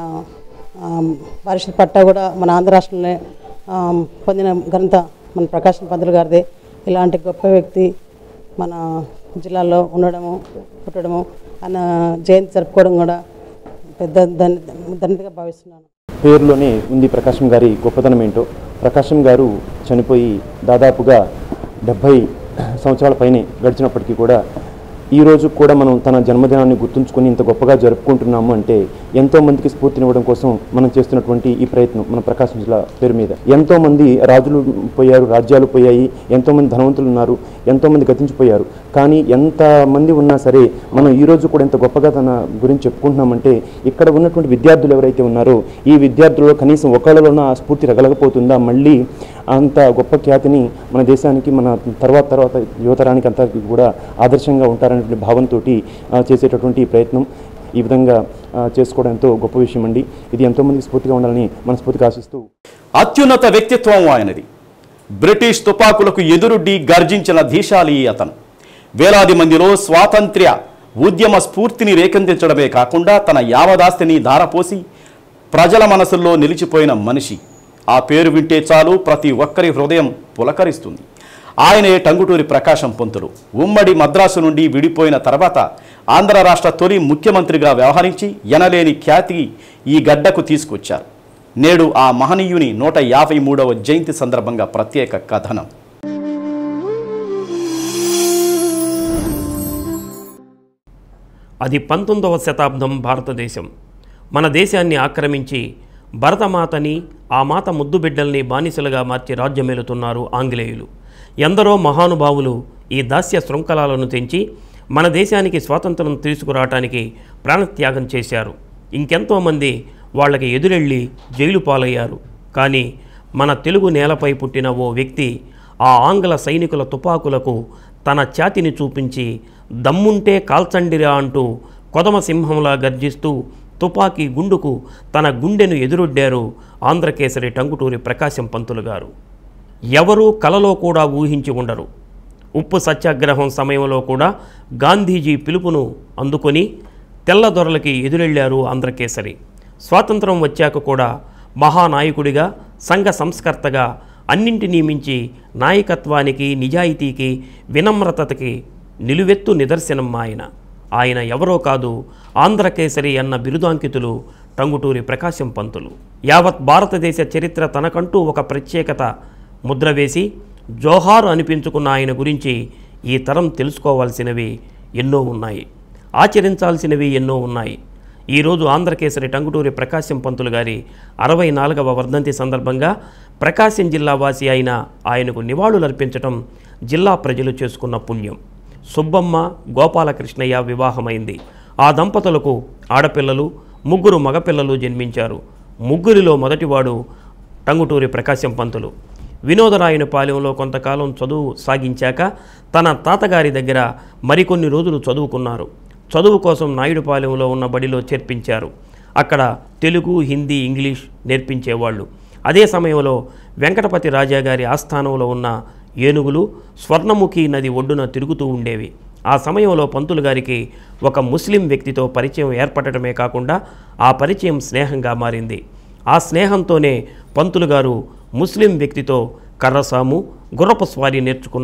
పరిషత్ పట్టా కూడా మన ఆంధ్ర రాష్ట్రంలో ఆ, పొందిన ఘనత మన ప్రకాశం పంతులు గారిదే ఇలాంటి గొప్ప వ్యక్తి మన జిల్లాలో ఉండడము పుట్టడము ఆయన జయంతి జరుపుకోవడం కూడా పెద్ద ధన్య ధన్యతగా భావిస్తున్నాను పేరులోనే ఉంది ప్రకాశం గారి గొప్పతనం ఏంటో ప్రకాశం గారు చనిపోయి దాదాపుగా డెబ్భై సంవత్సరాల పైనే గడిచినప్పటికీ కూడా ఈ రోజు కూడా మనం తన జన్మదినాన్ని గుర్తుంచుకొని ఇంత గొప్పగా జరుపుకుంటున్నాము అంటే ఎంతో మందికి స్ఫూర్తినివ్వడం కోసం మనం చేస్తున్నటువంటి ఈ ప్రయత్నం మన ప్రకాశం జిల్లా పేరు మీద ఎంతో మంది రాజులు పోయారు రాజ్యాలు పోయాయి ఎంతో మంది ధనవంతులు ఉన్నారు ఎంతో మంది గతించిపోయారు కానీ ఎంత మంది ఉన్నా సరే మనం ఈ రోజు కూడా ఎంత గొప్పగా తన గురించి చెప్పుకుంటున్నామంటే ఇక్కడ ఉన్నటువంటి విద్యార్థులు ఎవరైతే ఉన్నారో ఈ విద్యార్థులలో కనీసం ఒకళ్ళలోనూ ఆ స్ఫూర్తి రగలకపోతుందా మళ్ళీ అంత గొప్ప ఖ్యాతిని మన దేశానికి మన తర్వాత తర్వాత యువతరానికి అంతా కూడా ఆదర్శంగా ఉంటారనేటువంటి భావంతో చేసేటటువంటి ఈ ప్రయత్నం ఈ విధంగా ఆ, చేసుకోవడం ఎంతో గొప్ప విషయం అండి ఇది ఎంతోమందికి స్ఫూర్తిగా ఉండాలని మనస్ఫూర్తిగా ఆశిస్తూ అత్యున్నత వ్యక్తిత్వం ఆయనది బ్రిటిష్ తుపాకులకు ఎదురుడ్డి గర్జించిన ధీశాలి అతను వేలాది మందిలో స్వాతంత్ర్య ఉద్యమ స్ఫూర్తిని రేకెందించడమే కాకుండా తన యావదాస్తిని ధారపోసి ప్రజల మనసుల్లో నిలిచిపోయిన మనిషి ఆ పేరు వింటే చాలు ప్రతి ఒక్కరి హృదయం పులకరిస్తుంది ఆయనే టంగుటూరి ప్రకాశం పంతులు ఉమ్మడి మద్రాసు నుండి విడిపోయిన తర్వాత ఆంధ్ర రాష్ట్ర తొలి ముఖ్యమంత్రిగా వ్యవహరించి ఎనలేని ఖ్యాతి ఈ గడ్డకు తీసుకొచ్చారు నేడు ఆ మహనీయుని నూట యాభై మూడవ జయంతి సందర్భంగా ప్రత్యేక కథనం అది పంతొమ్మిదవ శతాబ్దం భారతదేశం మన దేశాన్ని ఆక్రమించి భరతమాతని ఆ మాత ముద్దు బిడ్డల్ని బానిసలుగా మార్చి రాజ్యమేలుతున్నారు ఆంగ్లేయులు ఎందరో మహానుభావులు ఈ దాస్య శృంఖలాలను తెంచి మన దేశానికి స్వాతంత్రం తీసుకురావటానికి ప్రాణత్యాగం చేశారు ఇంకెంతోమంది వాళ్ళకి ఎదురెళ్ళి జైలు పాలయ్యారు కానీ మన తెలుగు నేలపై పుట్టిన ఓ వ్యక్తి ఆ ఆంగ్ల సైనికుల తుపాకులకు తన ఛాతిని చూపించి దమ్ముంటే కాల్చండిరా అంటూ కొదమ సింహంలా గర్జిస్తూ తుపాకీ గుండుకు తన గుండెను ఎదురొడ్డారు ఆంధ్రకేసరి టంగుటూరి ప్రకాశం పంతులు గారు ఎవరూ కలలో కూడా ఊహించి ఉండరు ఉప్పు సత్యాగ్రహం సమయంలో కూడా గాంధీజీ పిలుపును అందుకొని తెల్లదొరలకి ఎదురెళ్లారు ఆంధ్రకేసరి స్వాతంత్రం వచ్చాక కూడా మహానాయకుడిగా సంఘ సంస్కర్తగా అన్నింటినీ మించి నాయకత్వానికి నిజాయితీకి వినమ్రతకి నిలువెత్తు నిదర్శనం ఆయన ఆయన ఎవరో కాదు ఆంధ్రకేసరి అన్న బిరుదాంకితులు టంగుటూరి ప్రకాశం పంతులు యావత్ భారతదేశ చరిత్ర తనకంటూ ఒక ప్రత్యేకత ముద్ర వేసి జోహార్ అనిపించుకున్న ఆయన గురించి ఈ తరం తెలుసుకోవాల్సినవి ఎన్నో ఉన్నాయి ఆచరించాల్సినవి ఎన్నో ఉన్నాయి ఈరోజు ఆంధ్రకేసరి టంగుటూరి ప్రకాశం పంతులు గారి అరవై నాలుగవ వర్ధంతి సందర్భంగా ప్రకాశం జిల్లా వాసి అయిన ఆయనకు నివాళులర్పించటం జిల్లా ప్రజలు చేసుకున్న పుణ్యం సుబ్బమ్మ గోపాలకృష్ణయ్య వివాహమైంది ఆ దంపతులకు ఆడపిల్లలు ముగ్గురు మగపిల్లలు జన్మించారు ముగ్గురిలో మొదటివాడు టంగుటూరి ప్రకాశం పంతులు వినోదరాయన పాలెంలో కొంతకాలం చదువు సాగించాక తన తాతగారి దగ్గర మరికొన్ని రోజులు చదువుకున్నారు చదువు కోసం నాయుడుపాలెంలో ఉన్న బడిలో చేర్పించారు అక్కడ తెలుగు హిందీ ఇంగ్లీష్ నేర్పించేవాళ్ళు అదే సమయంలో వెంకటపతి రాజా గారి ఆస్థానంలో ఉన్న ఏనుగులు స్వర్ణముఖి నది ఒడ్డున తిరుగుతూ ఉండేవి ఆ సమయంలో పంతులు గారికి ఒక ముస్లిం వ్యక్తితో పరిచయం ఏర్పడటమే కాకుండా ఆ పరిచయం స్నేహంగా మారింది ఆ స్నేహంతోనే పంతులు గారు ముస్లిం వ్యక్తితో కర్రసాము గుర్రపు స్వారీ నేర్చుకున్నారు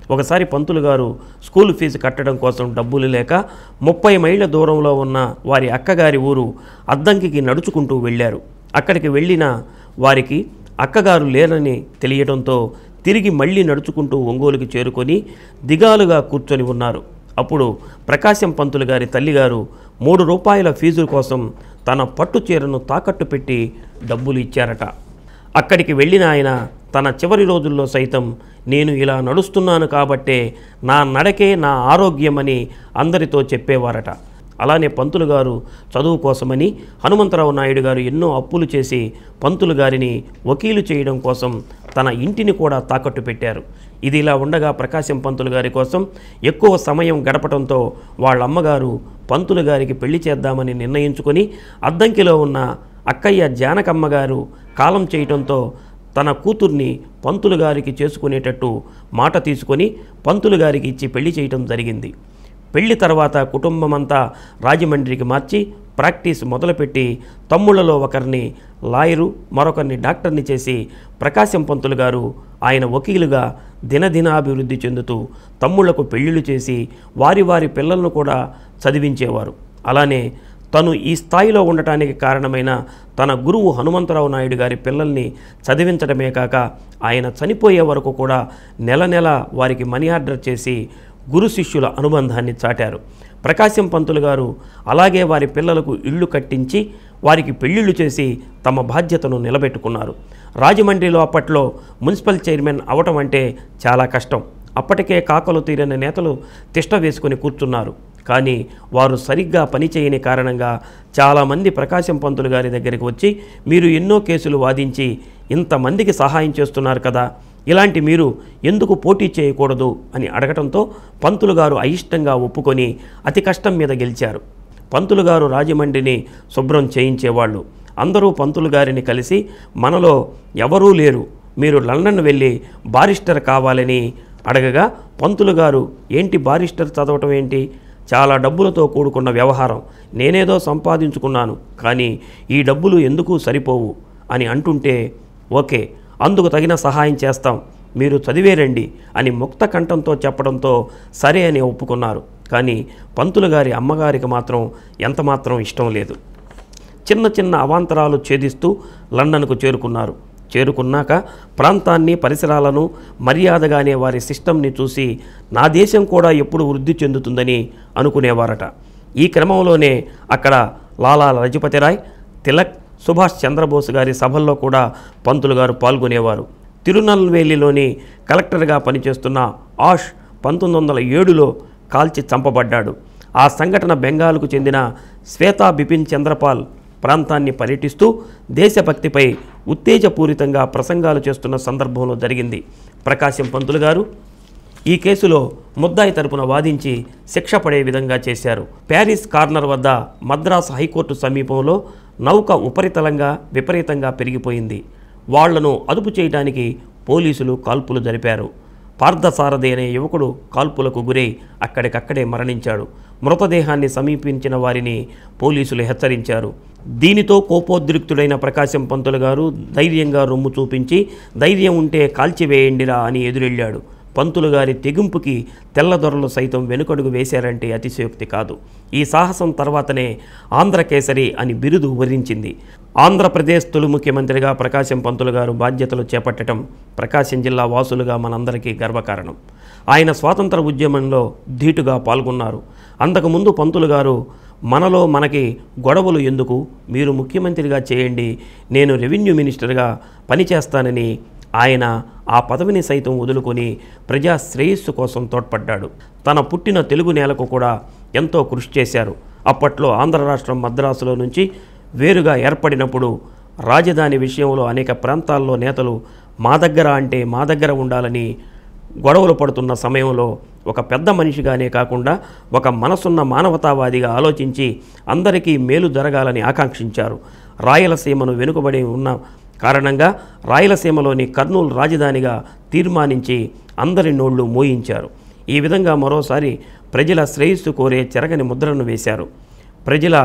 ఒకసారి పంతులు గారు స్కూల్ ఫీజు కట్టడం కోసం డబ్బులు లేక ముప్పై మైళ్ళ దూరంలో ఉన్న వారి అక్కగారి ఊరు అద్దంకికి నడుచుకుంటూ వెళ్ళారు అక్కడికి వెళ్ళిన వారికి అక్కగారు లేరని తెలియడంతో తిరిగి మళ్ళీ నడుచుకుంటూ ఒంగోలుకి చేరుకొని దిగాలుగా కూర్చొని ఉన్నారు అప్పుడు ప్రకాశం పంతులు గారి తల్లిగారు మూడు రూపాయల ఫీజు కోసం తన పట్టు చీరను తాకట్టు పెట్టి డబ్బులు ఇచ్చారట అక్కడికి వెళ్ళిన ఆయన తన చివరి రోజుల్లో సైతం నేను ఇలా నడుస్తున్నాను కాబట్టే నా నడకే నా ఆరోగ్యమని అందరితో చెప్పేవారట అలానే పంతులు గారు చదువు కోసమని హనుమంతరావు నాయుడు గారు ఎన్నో అప్పులు చేసి పంతులు గారిని వకీలు చేయడం కోసం తన ఇంటిని కూడా తాకట్టు పెట్టారు ఇది ఇలా ఉండగా ప్రకాశం పంతులు గారి కోసం ఎక్కువ సమయం గడపడంతో వాళ్ళ అమ్మగారు పంతులు గారికి పెళ్లి చేద్దామని నిర్ణయించుకొని అద్దంకిలో ఉన్న అక్కయ్య జానకమ్మ గారు కాలం చేయటంతో తన కూతుర్ని పంతులు గారికి చేసుకునేటట్టు మాట తీసుకొని పంతులు గారికి ఇచ్చి పెళ్లి చేయటం జరిగింది పెళ్లి తర్వాత కుటుంబమంతా రాజమండ్రికి మార్చి ప్రాక్టీస్ మొదలుపెట్టి తమ్ముళ్లలో ఒకరిని లాయరు మరొకరిని డాక్టర్ని చేసి ప్రకాశం పంతులు గారు ఆయన వకీలుగా దినదినాభివృద్ధి చెందుతూ తమ్ముళ్లకు పెళ్లిళ్ళు చేసి వారి వారి పిల్లలను కూడా చదివించేవారు అలానే తను ఈ స్థాయిలో ఉండటానికి కారణమైన తన గురువు హనుమంతరావు నాయుడు గారి పిల్లల్ని చదివించడమే కాక ఆయన చనిపోయే వరకు కూడా నెల నెల వారికి మనీ ఆర్డర్ చేసి గురు శిష్యుల అనుబంధాన్ని చాటారు ప్రకాశం పంతులు గారు అలాగే వారి పిల్లలకు ఇళ్ళు కట్టించి వారికి పెళ్లిళ్ళు చేసి తమ బాధ్యతను నిలబెట్టుకున్నారు రాజమండ్రిలో అప్పట్లో మున్సిపల్ చైర్మన్ అవటం అంటే చాలా కష్టం అప్పటికే కాకలు తీరని నేతలు తిష్ట వేసుకుని కూర్చున్నారు కానీ వారు సరిగ్గా పనిచేయని కారణంగా చాలామంది ప్రకాశం పంతులు గారి దగ్గరికి వచ్చి మీరు ఎన్నో కేసులు వాదించి ఇంతమందికి సహాయం చేస్తున్నారు కదా ఇలాంటి మీరు ఎందుకు పోటీ చేయకూడదు అని అడగటంతో పంతులు గారు అయిష్టంగా ఒప్పుకొని అతి కష్టం మీద గెలిచారు పంతులు గారు రాజమండ్రిని శుభ్రం చేయించేవాళ్ళు అందరూ పంతులు గారిని కలిసి మనలో ఎవరూ లేరు మీరు లండన్ వెళ్ళి బారిస్టర్ కావాలని అడగగా పంతులు గారు ఏంటి బారిస్టర్ చదవటం ఏంటి చాలా డబ్బులతో కూడుకున్న వ్యవహారం నేనేదో సంపాదించుకున్నాను కానీ ఈ డబ్బులు ఎందుకు సరిపోవు అని అంటుంటే ఓకే అందుకు తగిన సహాయం చేస్తాం మీరు చదివేరండి అని ముక్త కంఠంతో చెప్పడంతో సరే అని ఒప్పుకున్నారు కానీ పంతులు గారి అమ్మగారికి మాత్రం ఎంతమాత్రం ఇష్టం లేదు చిన్న చిన్న అవాంతరాలు ఛేదిస్తూ లండన్కు చేరుకున్నారు చేరుకున్నాక ప్రాంతాన్ని పరిసరాలను మర్యాదగానే వారి సిస్టమ్ని చూసి నా దేశం కూడా ఎప్పుడు వృద్ధి చెందుతుందని అనుకునేవారట ఈ క్రమంలోనే అక్కడ లాలా లజపతిరాయ్ తిలక్ సుభాష్ చంద్రబోస్ గారి సభల్లో కూడా పంతులు గారు పాల్గొనేవారు తిరునల్వేలిలోని కలెక్టర్గా పనిచేస్తున్న ఆష్ పంతొమ్మిది వందల ఏడులో కాల్చి చంపబడ్డాడు ఆ సంఘటన బెంగాల్కు చెందిన శ్వేతా బిపిన్ చంద్రపాల్ ప్రాంతాన్ని పర్యటిస్తూ దేశభక్తిపై ఉత్తేజపూరితంగా ప్రసంగాలు చేస్తున్న సందర్భంలో జరిగింది ప్రకాశం పంతులు గారు ఈ కేసులో ముద్దాయి తరపున వాదించి శిక్ష పడే విధంగా చేశారు ప్యారిస్ కార్నర్ వద్ద మద్రాస్ హైకోర్టు సమీపంలో నౌక ఉపరితలంగా విపరీతంగా పెరిగిపోయింది వాళ్లను అదుపు చేయడానికి పోలీసులు కాల్పులు జరిపారు పార్థసారథి అనే యువకుడు కాల్పులకు గురై అక్కడికక్కడే మరణించాడు మృతదేహాన్ని సమీపించిన వారిని పోలీసులు హెచ్చరించారు దీనితో కోపోద్రిక్తుడైన ప్రకాశం పంతులు గారు ధైర్యంగా రొమ్ము చూపించి ధైర్యం ఉంటే కాల్చివేయండిరా అని ఎదురెళ్ళాడు పంతులు గారి తెగింపుకి తెల్లదొరలు సైతం వెనుకడుగు వేశారంటే అతిశయోక్తి కాదు ఈ సాహసం తర్వాతనే ఆంధ్రకేసరి అని బిరుదు వరించింది ఆంధ్రప్రదేశ్ తొలి ముఖ్యమంత్రిగా ప్రకాశం పంతులు గారు బాధ్యతలు చేపట్టడం ప్రకాశం జిల్లా వాసులుగా మనందరికీ గర్వకారణం ఆయన స్వాతంత్ర ఉద్యమంలో ధీటుగా పాల్గొన్నారు అంతకుముందు పంతులు గారు మనలో మనకి గొడవలు ఎందుకు మీరు ముఖ్యమంత్రిగా చేయండి నేను రెవెన్యూ మినిస్టర్గా పనిచేస్తానని ఆయన ఆ పదవిని సైతం వదులుకొని ప్రజా శ్రేయస్సు కోసం తోడ్పడ్డాడు తన పుట్టిన తెలుగు నేలకు కూడా ఎంతో కృషి చేశారు అప్పట్లో ఆంధ్ర రాష్ట్రం మద్రాసులో నుంచి వేరుగా ఏర్పడినప్పుడు రాజధాని విషయంలో అనేక ప్రాంతాల్లో నేతలు మా దగ్గర అంటే మా దగ్గర ఉండాలని గొడవలు పడుతున్న సమయంలో ఒక పెద్ద మనిషిగానే కాకుండా ఒక మనసున్న మానవతావాదిగా ఆలోచించి అందరికీ మేలు జరగాలని ఆకాంక్షించారు రాయలసీమను వెనుకబడి ఉన్న కారణంగా రాయలసీమలోని కర్నూలు రాజధానిగా తీర్మానించి అందరి నోళ్లు మోయించారు ఈ విధంగా మరోసారి ప్రజల శ్రేయస్సు కోరే చెరగని ముద్రను వేశారు ప్రజల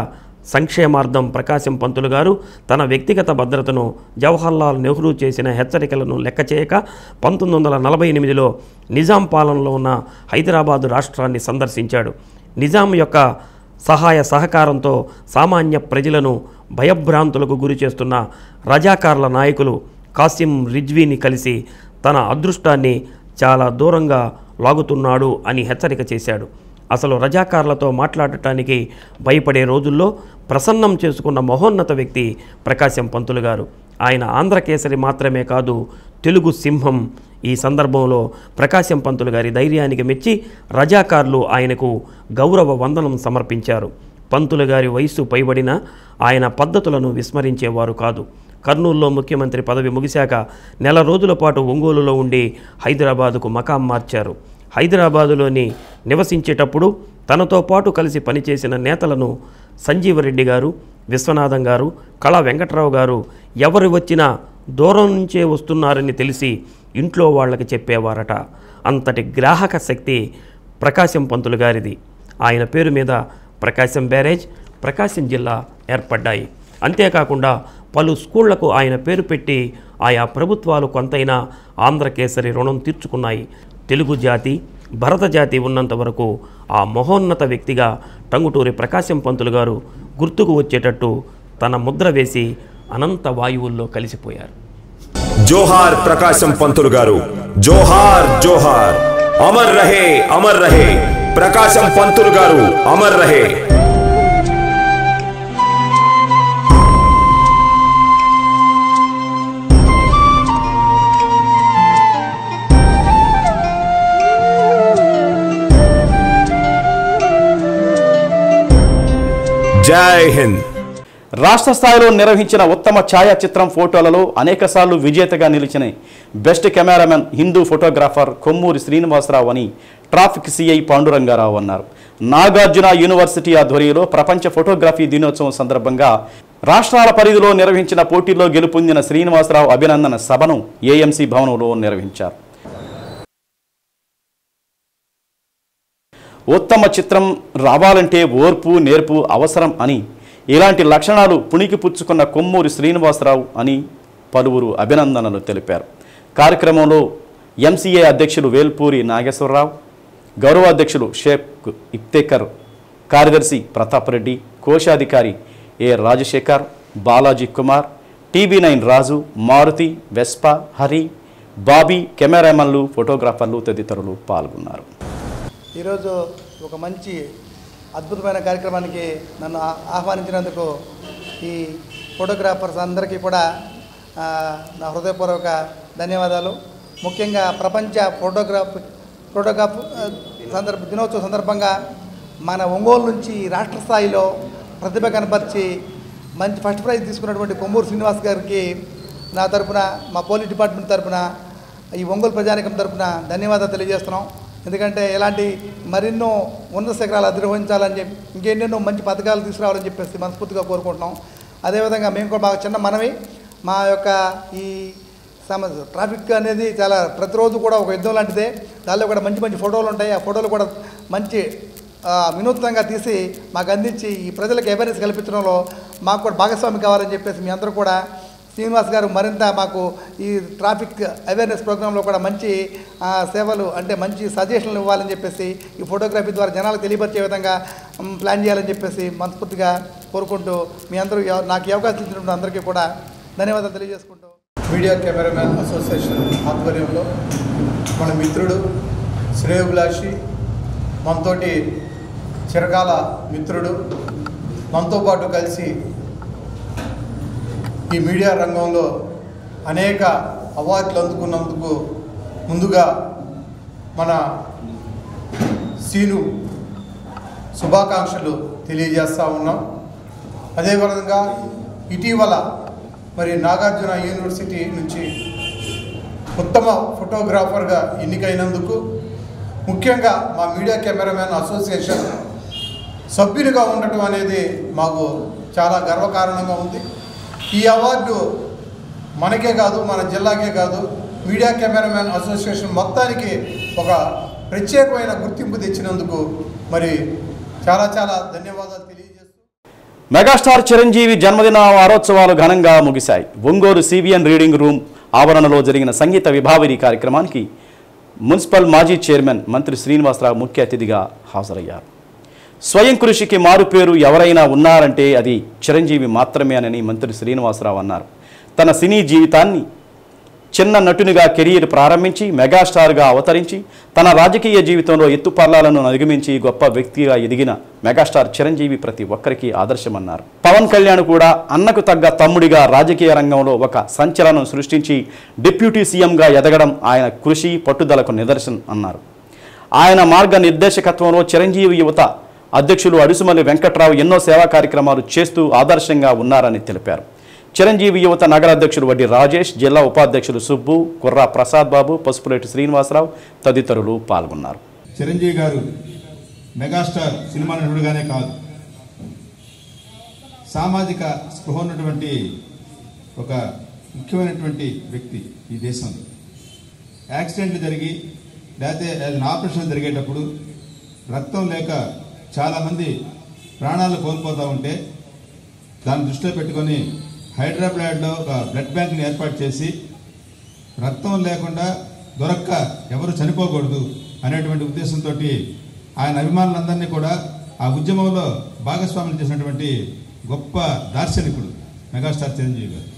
సంక్షేమార్థం ప్రకాశం పంతులు గారు తన వ్యక్తిగత భద్రతను జవహర్లాల్ నెహ్రూ చేసిన హెచ్చరికలను లెక్క చేయక పంతొమ్మిది వందల నలభై ఎనిమిదిలో నిజాం పాలనలో ఉన్న హైదరాబాదు రాష్ట్రాన్ని సందర్శించాడు నిజాం యొక్క సహాయ సహకారంతో సామాన్య ప్రజలను భయభ్రాంతులకు గురి చేస్తున్న రజాకార్ల నాయకులు కాసిం రిజ్వీని కలిసి తన అదృష్టాన్ని చాలా దూరంగా లాగుతున్నాడు అని హెచ్చరిక చేశాడు అసలు రజాకార్లతో మాట్లాడటానికి భయపడే రోజుల్లో ప్రసన్నం చేసుకున్న మహోన్నత వ్యక్తి ప్రకాశం పంతులు గారు ఆయన ఆంధ్రకేసరి మాత్రమే కాదు తెలుగు సింహం ఈ సందర్భంలో ప్రకాశం పంతులు గారి ధైర్యానికి మెచ్చి రజాకార్లు ఆయనకు గౌరవ వందనం సమర్పించారు పంతులు గారి వయస్సు పైబడిన ఆయన పద్ధతులను విస్మరించేవారు కాదు కర్నూలులో ముఖ్యమంత్రి పదవి ముగిశాక నెల రోజుల పాటు ఒంగోలులో ఉండి హైదరాబాదుకు మకాం మార్చారు హైదరాబాదులోని నివసించేటప్పుడు తనతో పాటు కలిసి పనిచేసిన నేతలను సంజీవరెడ్డి గారు విశ్వనాథం గారు కళా వెంకట్రావు గారు ఎవరు వచ్చినా దూరం నుంచే వస్తున్నారని తెలిసి ఇంట్లో వాళ్ళకి చెప్పేవారట అంతటి గ్రాహక శక్తి ప్రకాశం పంతులు గారిది ఆయన పేరు మీద ప్రకాశం బ్యారేజ్ ప్రకాశం జిల్లా ఏర్పడ్డాయి అంతేకాకుండా పలు స్కూళ్లకు ఆయన పేరు పెట్టి ఆయా ప్రభుత్వాలు కొంతైనా ఆంధ్రకేసరి రుణం తీర్చుకున్నాయి తెలుగు జాతి భరత జాతి ఉన్నంత వరకు ఆ మహోన్నత వ్యక్తిగా టంగుటూరి ప్రకాశం పంతులు గారు గుర్తుకు వచ్చేటట్టు తన ముద్ర వేసి అనంత వాయువుల్లో కలిసిపోయారు జోహార్ ప్రకాశం పంతులు గారు జోహార్ జోహార్ అమర్ రహే అమర్ రహే ప్రకాశం పంతులు గారు అమర్ రహే జై హింద్ రాష్ట్ర స్థాయిలో నిర్వహించిన ఉత్తమ ఛాయాచిత్రం ఫోటోలలో అనేకసార్లు విజేతగా నిలిచిన best cameraman Hindu photographer Kommuri Srinivasarao అని ట్రాఫిక్ సిఐ పాండురంగారావు అన్నారు నాగార్జున యూనివర్సిటీ ఆధ్వర్యంలో ప్రపంచ ఫోటోగ్రఫీ దినోత్సవం సందర్భంగా రాష్ట్రాల పరిధిలో నిర్వహించిన పోటీల్లో గెలుపొందిన శ్రీనివాసరావు అభినందన సభను ఏఎంసీ భవనంలో నిర్వహించారు ఉత్తమ చిత్రం రావాలంటే ఓర్పు నేర్పు అవసరం అని ఇలాంటి లక్షణాలు పుణికి పుచ్చుకున్న కొమ్మూరి శ్రీనివాసరావు అని పలువురు అభినందనలు తెలిపారు కార్యక్రమంలో ఎంసీఏ అధ్యక్షులు వేల్పూరి నాగేశ్వరరావు గౌరవాధ్యక్షులు షేక్ ఇఫ్తేకర్ కార్యదర్శి ప్రతాప్ రెడ్డి కోశాధికారి A Rajasekhar Balaji Kumar TV nine Raju Maruthi Vespa Hari Bobby కెమెరామెన్లు ఫోటోగ్రాఫర్లు తదితరులు పాల్గొన్నారు ఈరోజు ఒక మంచి అద్భుతమైన కార్యక్రమానికి నన్ను ఆ- ఆహ్వానించినందుకు ఈ ఫోటోగ్రాఫర్స్ అందరికీ కూడా ఆ, నా హృదయపూర్వక ధన్యవాదాలు ముఖ్యంగా ప్రపంచ ఫోటోగ్రాఫ్ ఫోటోగ్రాఫ్ ఆ, సందర్భ దినోత్సవం సందర్భంగా మన ఒంగోలు నుంచి రాష్ట్ర స్థాయిలో ప్రతిభ కనపరిచి మంచి ఫస్ట్ ప్రైజ్ తీసుకున్నటువంటి కొమ్మూరు శ్రీనివాస్ గారికి నా తరపున మా పోలీస్ డిపార్ట్మెంట్ తరపున ఈ ఒంగోలు ప్రజానికం తరపున ధన్యవాదాలు తెలియజేస్తున్నాం ఎందుకంటే ఇలాంటి మరెన్నో ఉన్నత శిఖరాలు అధిరోహించాలని చెప్పి ఇంకెన్నెన్నో మంచి పథకాలు తీసుకురావాలని చెప్పేసి మనస్ఫూర్తిగా కోరుకుంటున్నాం అదేవిధంగా మేము కూడా మాకు చిన్న మనవి మా యొక్క ఈ సమస్య ట్రాఫిక్ అనేది చాలా ప్రతిరోజు కూడా ఒక యుద్ధం లాంటిదే దానిలో కూడా మంచి మంచి ఫోటోలు ఉంటాయి ఆ ఫోటోలు కూడా మంచి ఆ, వినూత్నంగా తీసి మాకు అందించి ఈ ప్రజలకు అవేర్నెస్ కల్పించడంలో మాకు కూడా భాగస్వామి కావాలని చెప్పేసి మీ అందరూ కూడా శ్రీనివాస్ గారు మరింత మాకు ఈ ట్రాఫిక్ అవేర్నెస్ ప్రోగ్రాంలో కూడా మంచి ఆ, సేవలు అంటే మంచి సజెషన్లు ఇవ్వాలని చెప్పేసి ఈ ఫోటోగ్రఫీ ద్వారా జనాలకు తెలియపరిచే విధంగా మ్, ప్లాన్ చేయాలని చెప్పేసి మనస్ఫూర్తిగా కోరుకుంటూ మీ అందరూ ఎవ- నాకు ఈ అవకాశం ఇచ్చినప్పుడు అందరికీ కూడా ధన్యవాదాలు తెలియజేసుకుంటూ మీడియా కెమెరామ్యాన్ అసోసియేషన్ ఆధ్వర్యంలో మన మిత్రుడు శ్రేయోభిలాషి మనతోటి చిరకాల మిత్రుడు మనతో పాటు కలిసి ఈ మీడియా రంగంలో అనేక అవార్డులు అందుకున్నందుకు ముందుగా మన సీను శుభాకాంక్షలు తెలియజేస్తూ ఉన్నాం అదేవిధంగా ఇటీవల మరి నాగార్జున యూనివర్సిటీ నుంచి ఉత్తమ ఫోటోగ్రాఫర్గా ఎన్నికైనందుకు ముఖ్యంగా మా మీడియా కెమెరామెన్ అసోసియేషన్ సభ్యునిగా ఉండటం అనేది మాకు చాలా గర్వకారణంగా ఉంది ఈ అవార్డు మనకే కాదు మన జిల్లాకే కాదు మీడియా కెమెరామెన్ అసోసియేషన్ మొత్తానికి ఒక ప్రత్యేకమైన గుర్తింపు తెచ్చినందుకు మరి చాలా చాలా ధన్యవాదాలు తెలియజేస్తాను మెగాస్టార్ చిరంజీవి జన్మదిన వారోత్సవాలు ఘనంగా ముగిశాయి ఒంగోలు సివిఎన్ రీడింగ్ రూమ్ ఆవరణలో జరిగిన సంగీత విభావరి కార్యక్రమానికి మున్సిపల్ మాజీ చైర్మన్ మంత్రి శ్రీనివాసరావు ముఖ్య అతిథిగా హాజరయ్యారు స్వయం కృషికి మారుపేరు ఎవరైనా ఉన్నారంటే అది చిరంజీవి మాత్రమేనని మంత్రి శ్రీనివాసరావు అన్నారు తన సినీ జీవితాన్ని చిన్న నటునిగా కెరీర్ ప్రారంభించి మెగాస్టార్గా అవతరించి తన రాజకీయ జీవితంలో ఎత్తుపల్లాలను అధిగమించి గొప్ప వ్యక్తిగా ఎదిగిన మెగాస్టార్ చిరంజీవి ప్రతి ఒక్కరికి ఆదర్శమన్నారు పవన్ కళ్యాణ్ కూడా అన్నకు తగ్గ తమ్ముడిగా రాజకీయ రంగంలో ఒక సంచలనం సృష్టించి డిప్యూటీ సీఎంగా ఎదగడం ఆయన కృషి పట్టుదలకు నిదర్శనం అన్నారు ఆయన మార్గ నిర్దేశకత్వంలో చిరంజీవి యువత అధ్యక్షులు అడుసుమల్లి వెంకట్రావు ఎన్నో సేవా కార్యక్రమాలు చేస్తూ ఆదర్శంగా ఉన్నారని తెలిపారు చిరంజీవి యువత నగర అధ్యక్షులు వడ్డీ రాజేష్ జిల్లా ఉపాధ్యక్షులు సుబ్బు కుర్రా ప్రసాద్ బాబు పసుపులేటి శ్రీనివాసరావు తదితరులు పాల్గొన్నారు చిరంజీవి గారు మెగాస్టార్ సినిమా నటుడుగానే కాదు సామాజిక స్పృహ ఉన్నటువంటి ఒక ముఖ్యమైనటువంటి వ్యక్తి ఈ దేశంలో యాక్సిడెంట్లు జరిగి లేకపోతే ఏదైనా ఆపరేషన్ జరిగేటప్పుడు రక్తం లేక చాలామంది ప్రాణాలు కోల్పోతూ ఉంటే దాన్ని దృష్టిలో పెట్టుకొని హైదరాబాద్లో ఒక బ్లడ్ బ్యాంక్ని ఏర్పాటు చేసి రక్తం లేకుండా దొరక్క ఎవరు చనిపోకూడదు అనేటువంటి ఉద్దేశంతో ఆయన అభిమానులందరినీ కూడా ఆ ఉద్యమంలో భాగస్వాములు చేసినటువంటి గొప్ప దార్శనికుడు మెగాస్టార్ చిరంజీవి గారు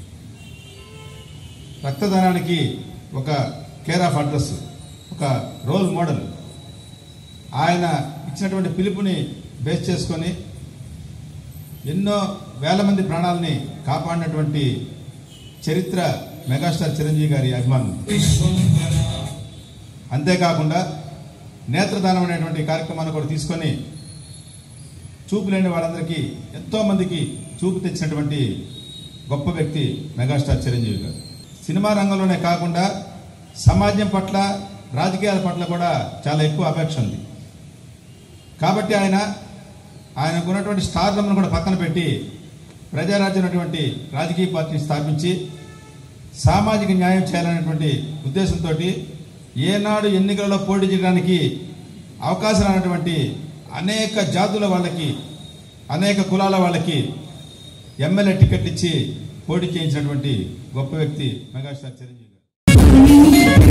రక్తదానానికి ఒక కేర్ ఆఫ్ అడ్రస్ ఒక రోల్ మోడల్ ఆయన ఇచ్చినటువంటి పిలుపుని బేస్ చేసుకొని ఎన్నో వేల మంది ప్రాణాలని కాపాడినటువంటి చరిత్ర మెగాస్టార్ చిరంజీవి గారి అభిమానులు అంతేకాకుండా నేత్రదానం అనేటువంటి కార్యక్రమాన్ని కూడా తీసుకొని చూపు లేని వాళ్ళందరికీ ఎంతో మందికి చూపు తెచ్చినటువంటి గొప్ప వ్యక్తి మెగాస్టార్ చిరంజీవి గారు సినిమా రంగంలోనే కాకుండా సమాజం పట్ల రాజకీయాల పట్ల కూడా చాలా ఎక్కువ అపేక్ష ఉంది కాబట్టి ఆయన ఆయనకు ఉన్నటువంటి స్టార్డమ్ను కూడా పక్కన పెట్టి ప్రజారాజ్యం ఉన్నటువంటి రాజకీయ పార్టీని స్థాపించి సామాజిక న్యాయం చేయాలనేటువంటి ఉద్దేశంతో ఏనాడు ఎన్నికలలో పోటీ చేయడానికి అవకాశం ఉన్నటువంటి అనేక జాతుల వాళ్ళకి అనేక కులాల వాళ్ళకి ఎమ్మెల్యే టికెట్ ఇచ్చి పోటీ చేయించినటువంటి గొప్ప వ్యక్తి megastar Chiranjeevi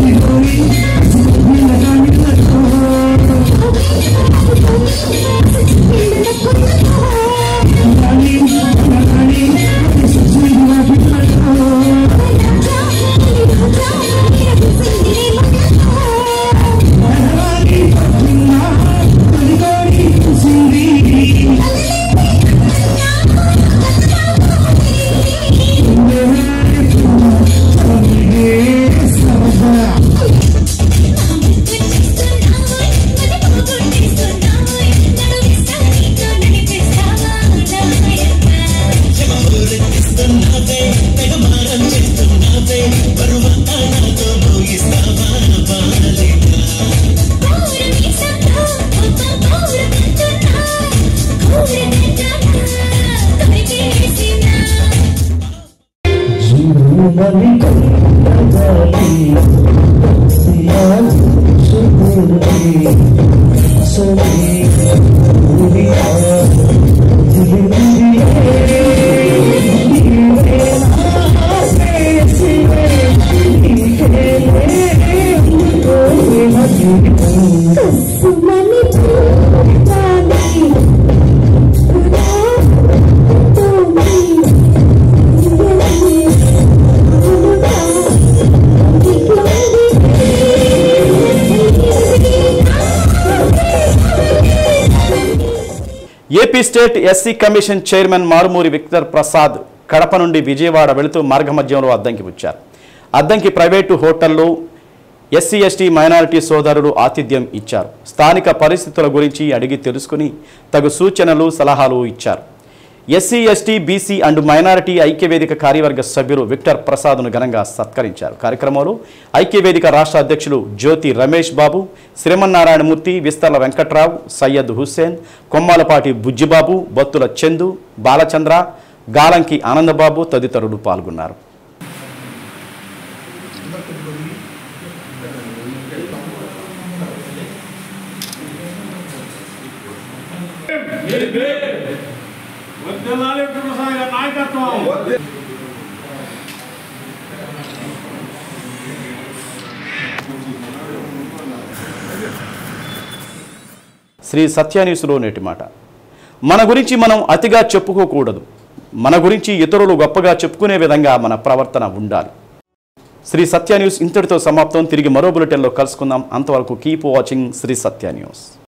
AP state SC commission chairman Marumuri Victor Prasad Kadapa నుండి విజయవాడ వెళుతూ మార్గమధ్యంలో అద్దంకి వచ్చారు అద్దంకి ప్రైవేటు హోటల్లో ఎస్సీ ఎస్టీ మైనారిటీ సోదరులు ఆతిథ్యం ఇచ్చారు స్థానిక పరిస్థితుల గురించి అడిగి తెలుసుకుని తగు సూచనలు సలహాలు ఇచ్చారు SC ST BC and minority ఐక్యవేదిక కార్యవర్గ సభ్యులు విక్టర్ ప్రసాద్ను ఘనంగా సత్కరించారు కార్యక్రమంలో ఐక్యవేదిక రాష్ట్ర అధ్యక్షులు జ్యోతి రమేష్ బాబు శ్రీమన్నారాయణమూర్తి విస్తర్ల వెంకట్రావు సయ్యద్ హుస్సేన్ కొమ్మాలపాటి బుజ్జిబాబు బత్తుల చందు బాలచంద్ర గాలంకి ఆనందబాబు తదితరులు పాల్గొన్నారు వద్దు శ్రీ సత్యానీసులో నేటి మాట మన గురించి మనం అతిగా చెప్పుకోకూడదు మన గురించి ఇతరులు గొప్పగా చెప్పుకునే విధంగా మన ప్రవర్తన ఉండాలి శ్రీ సత్య న్యూస్ ఇంతటితో సమాప్తం తిరిగి మరో బులెటిన్లో కలుసుకుందాం అంతవరకు keep watching Shri Satya news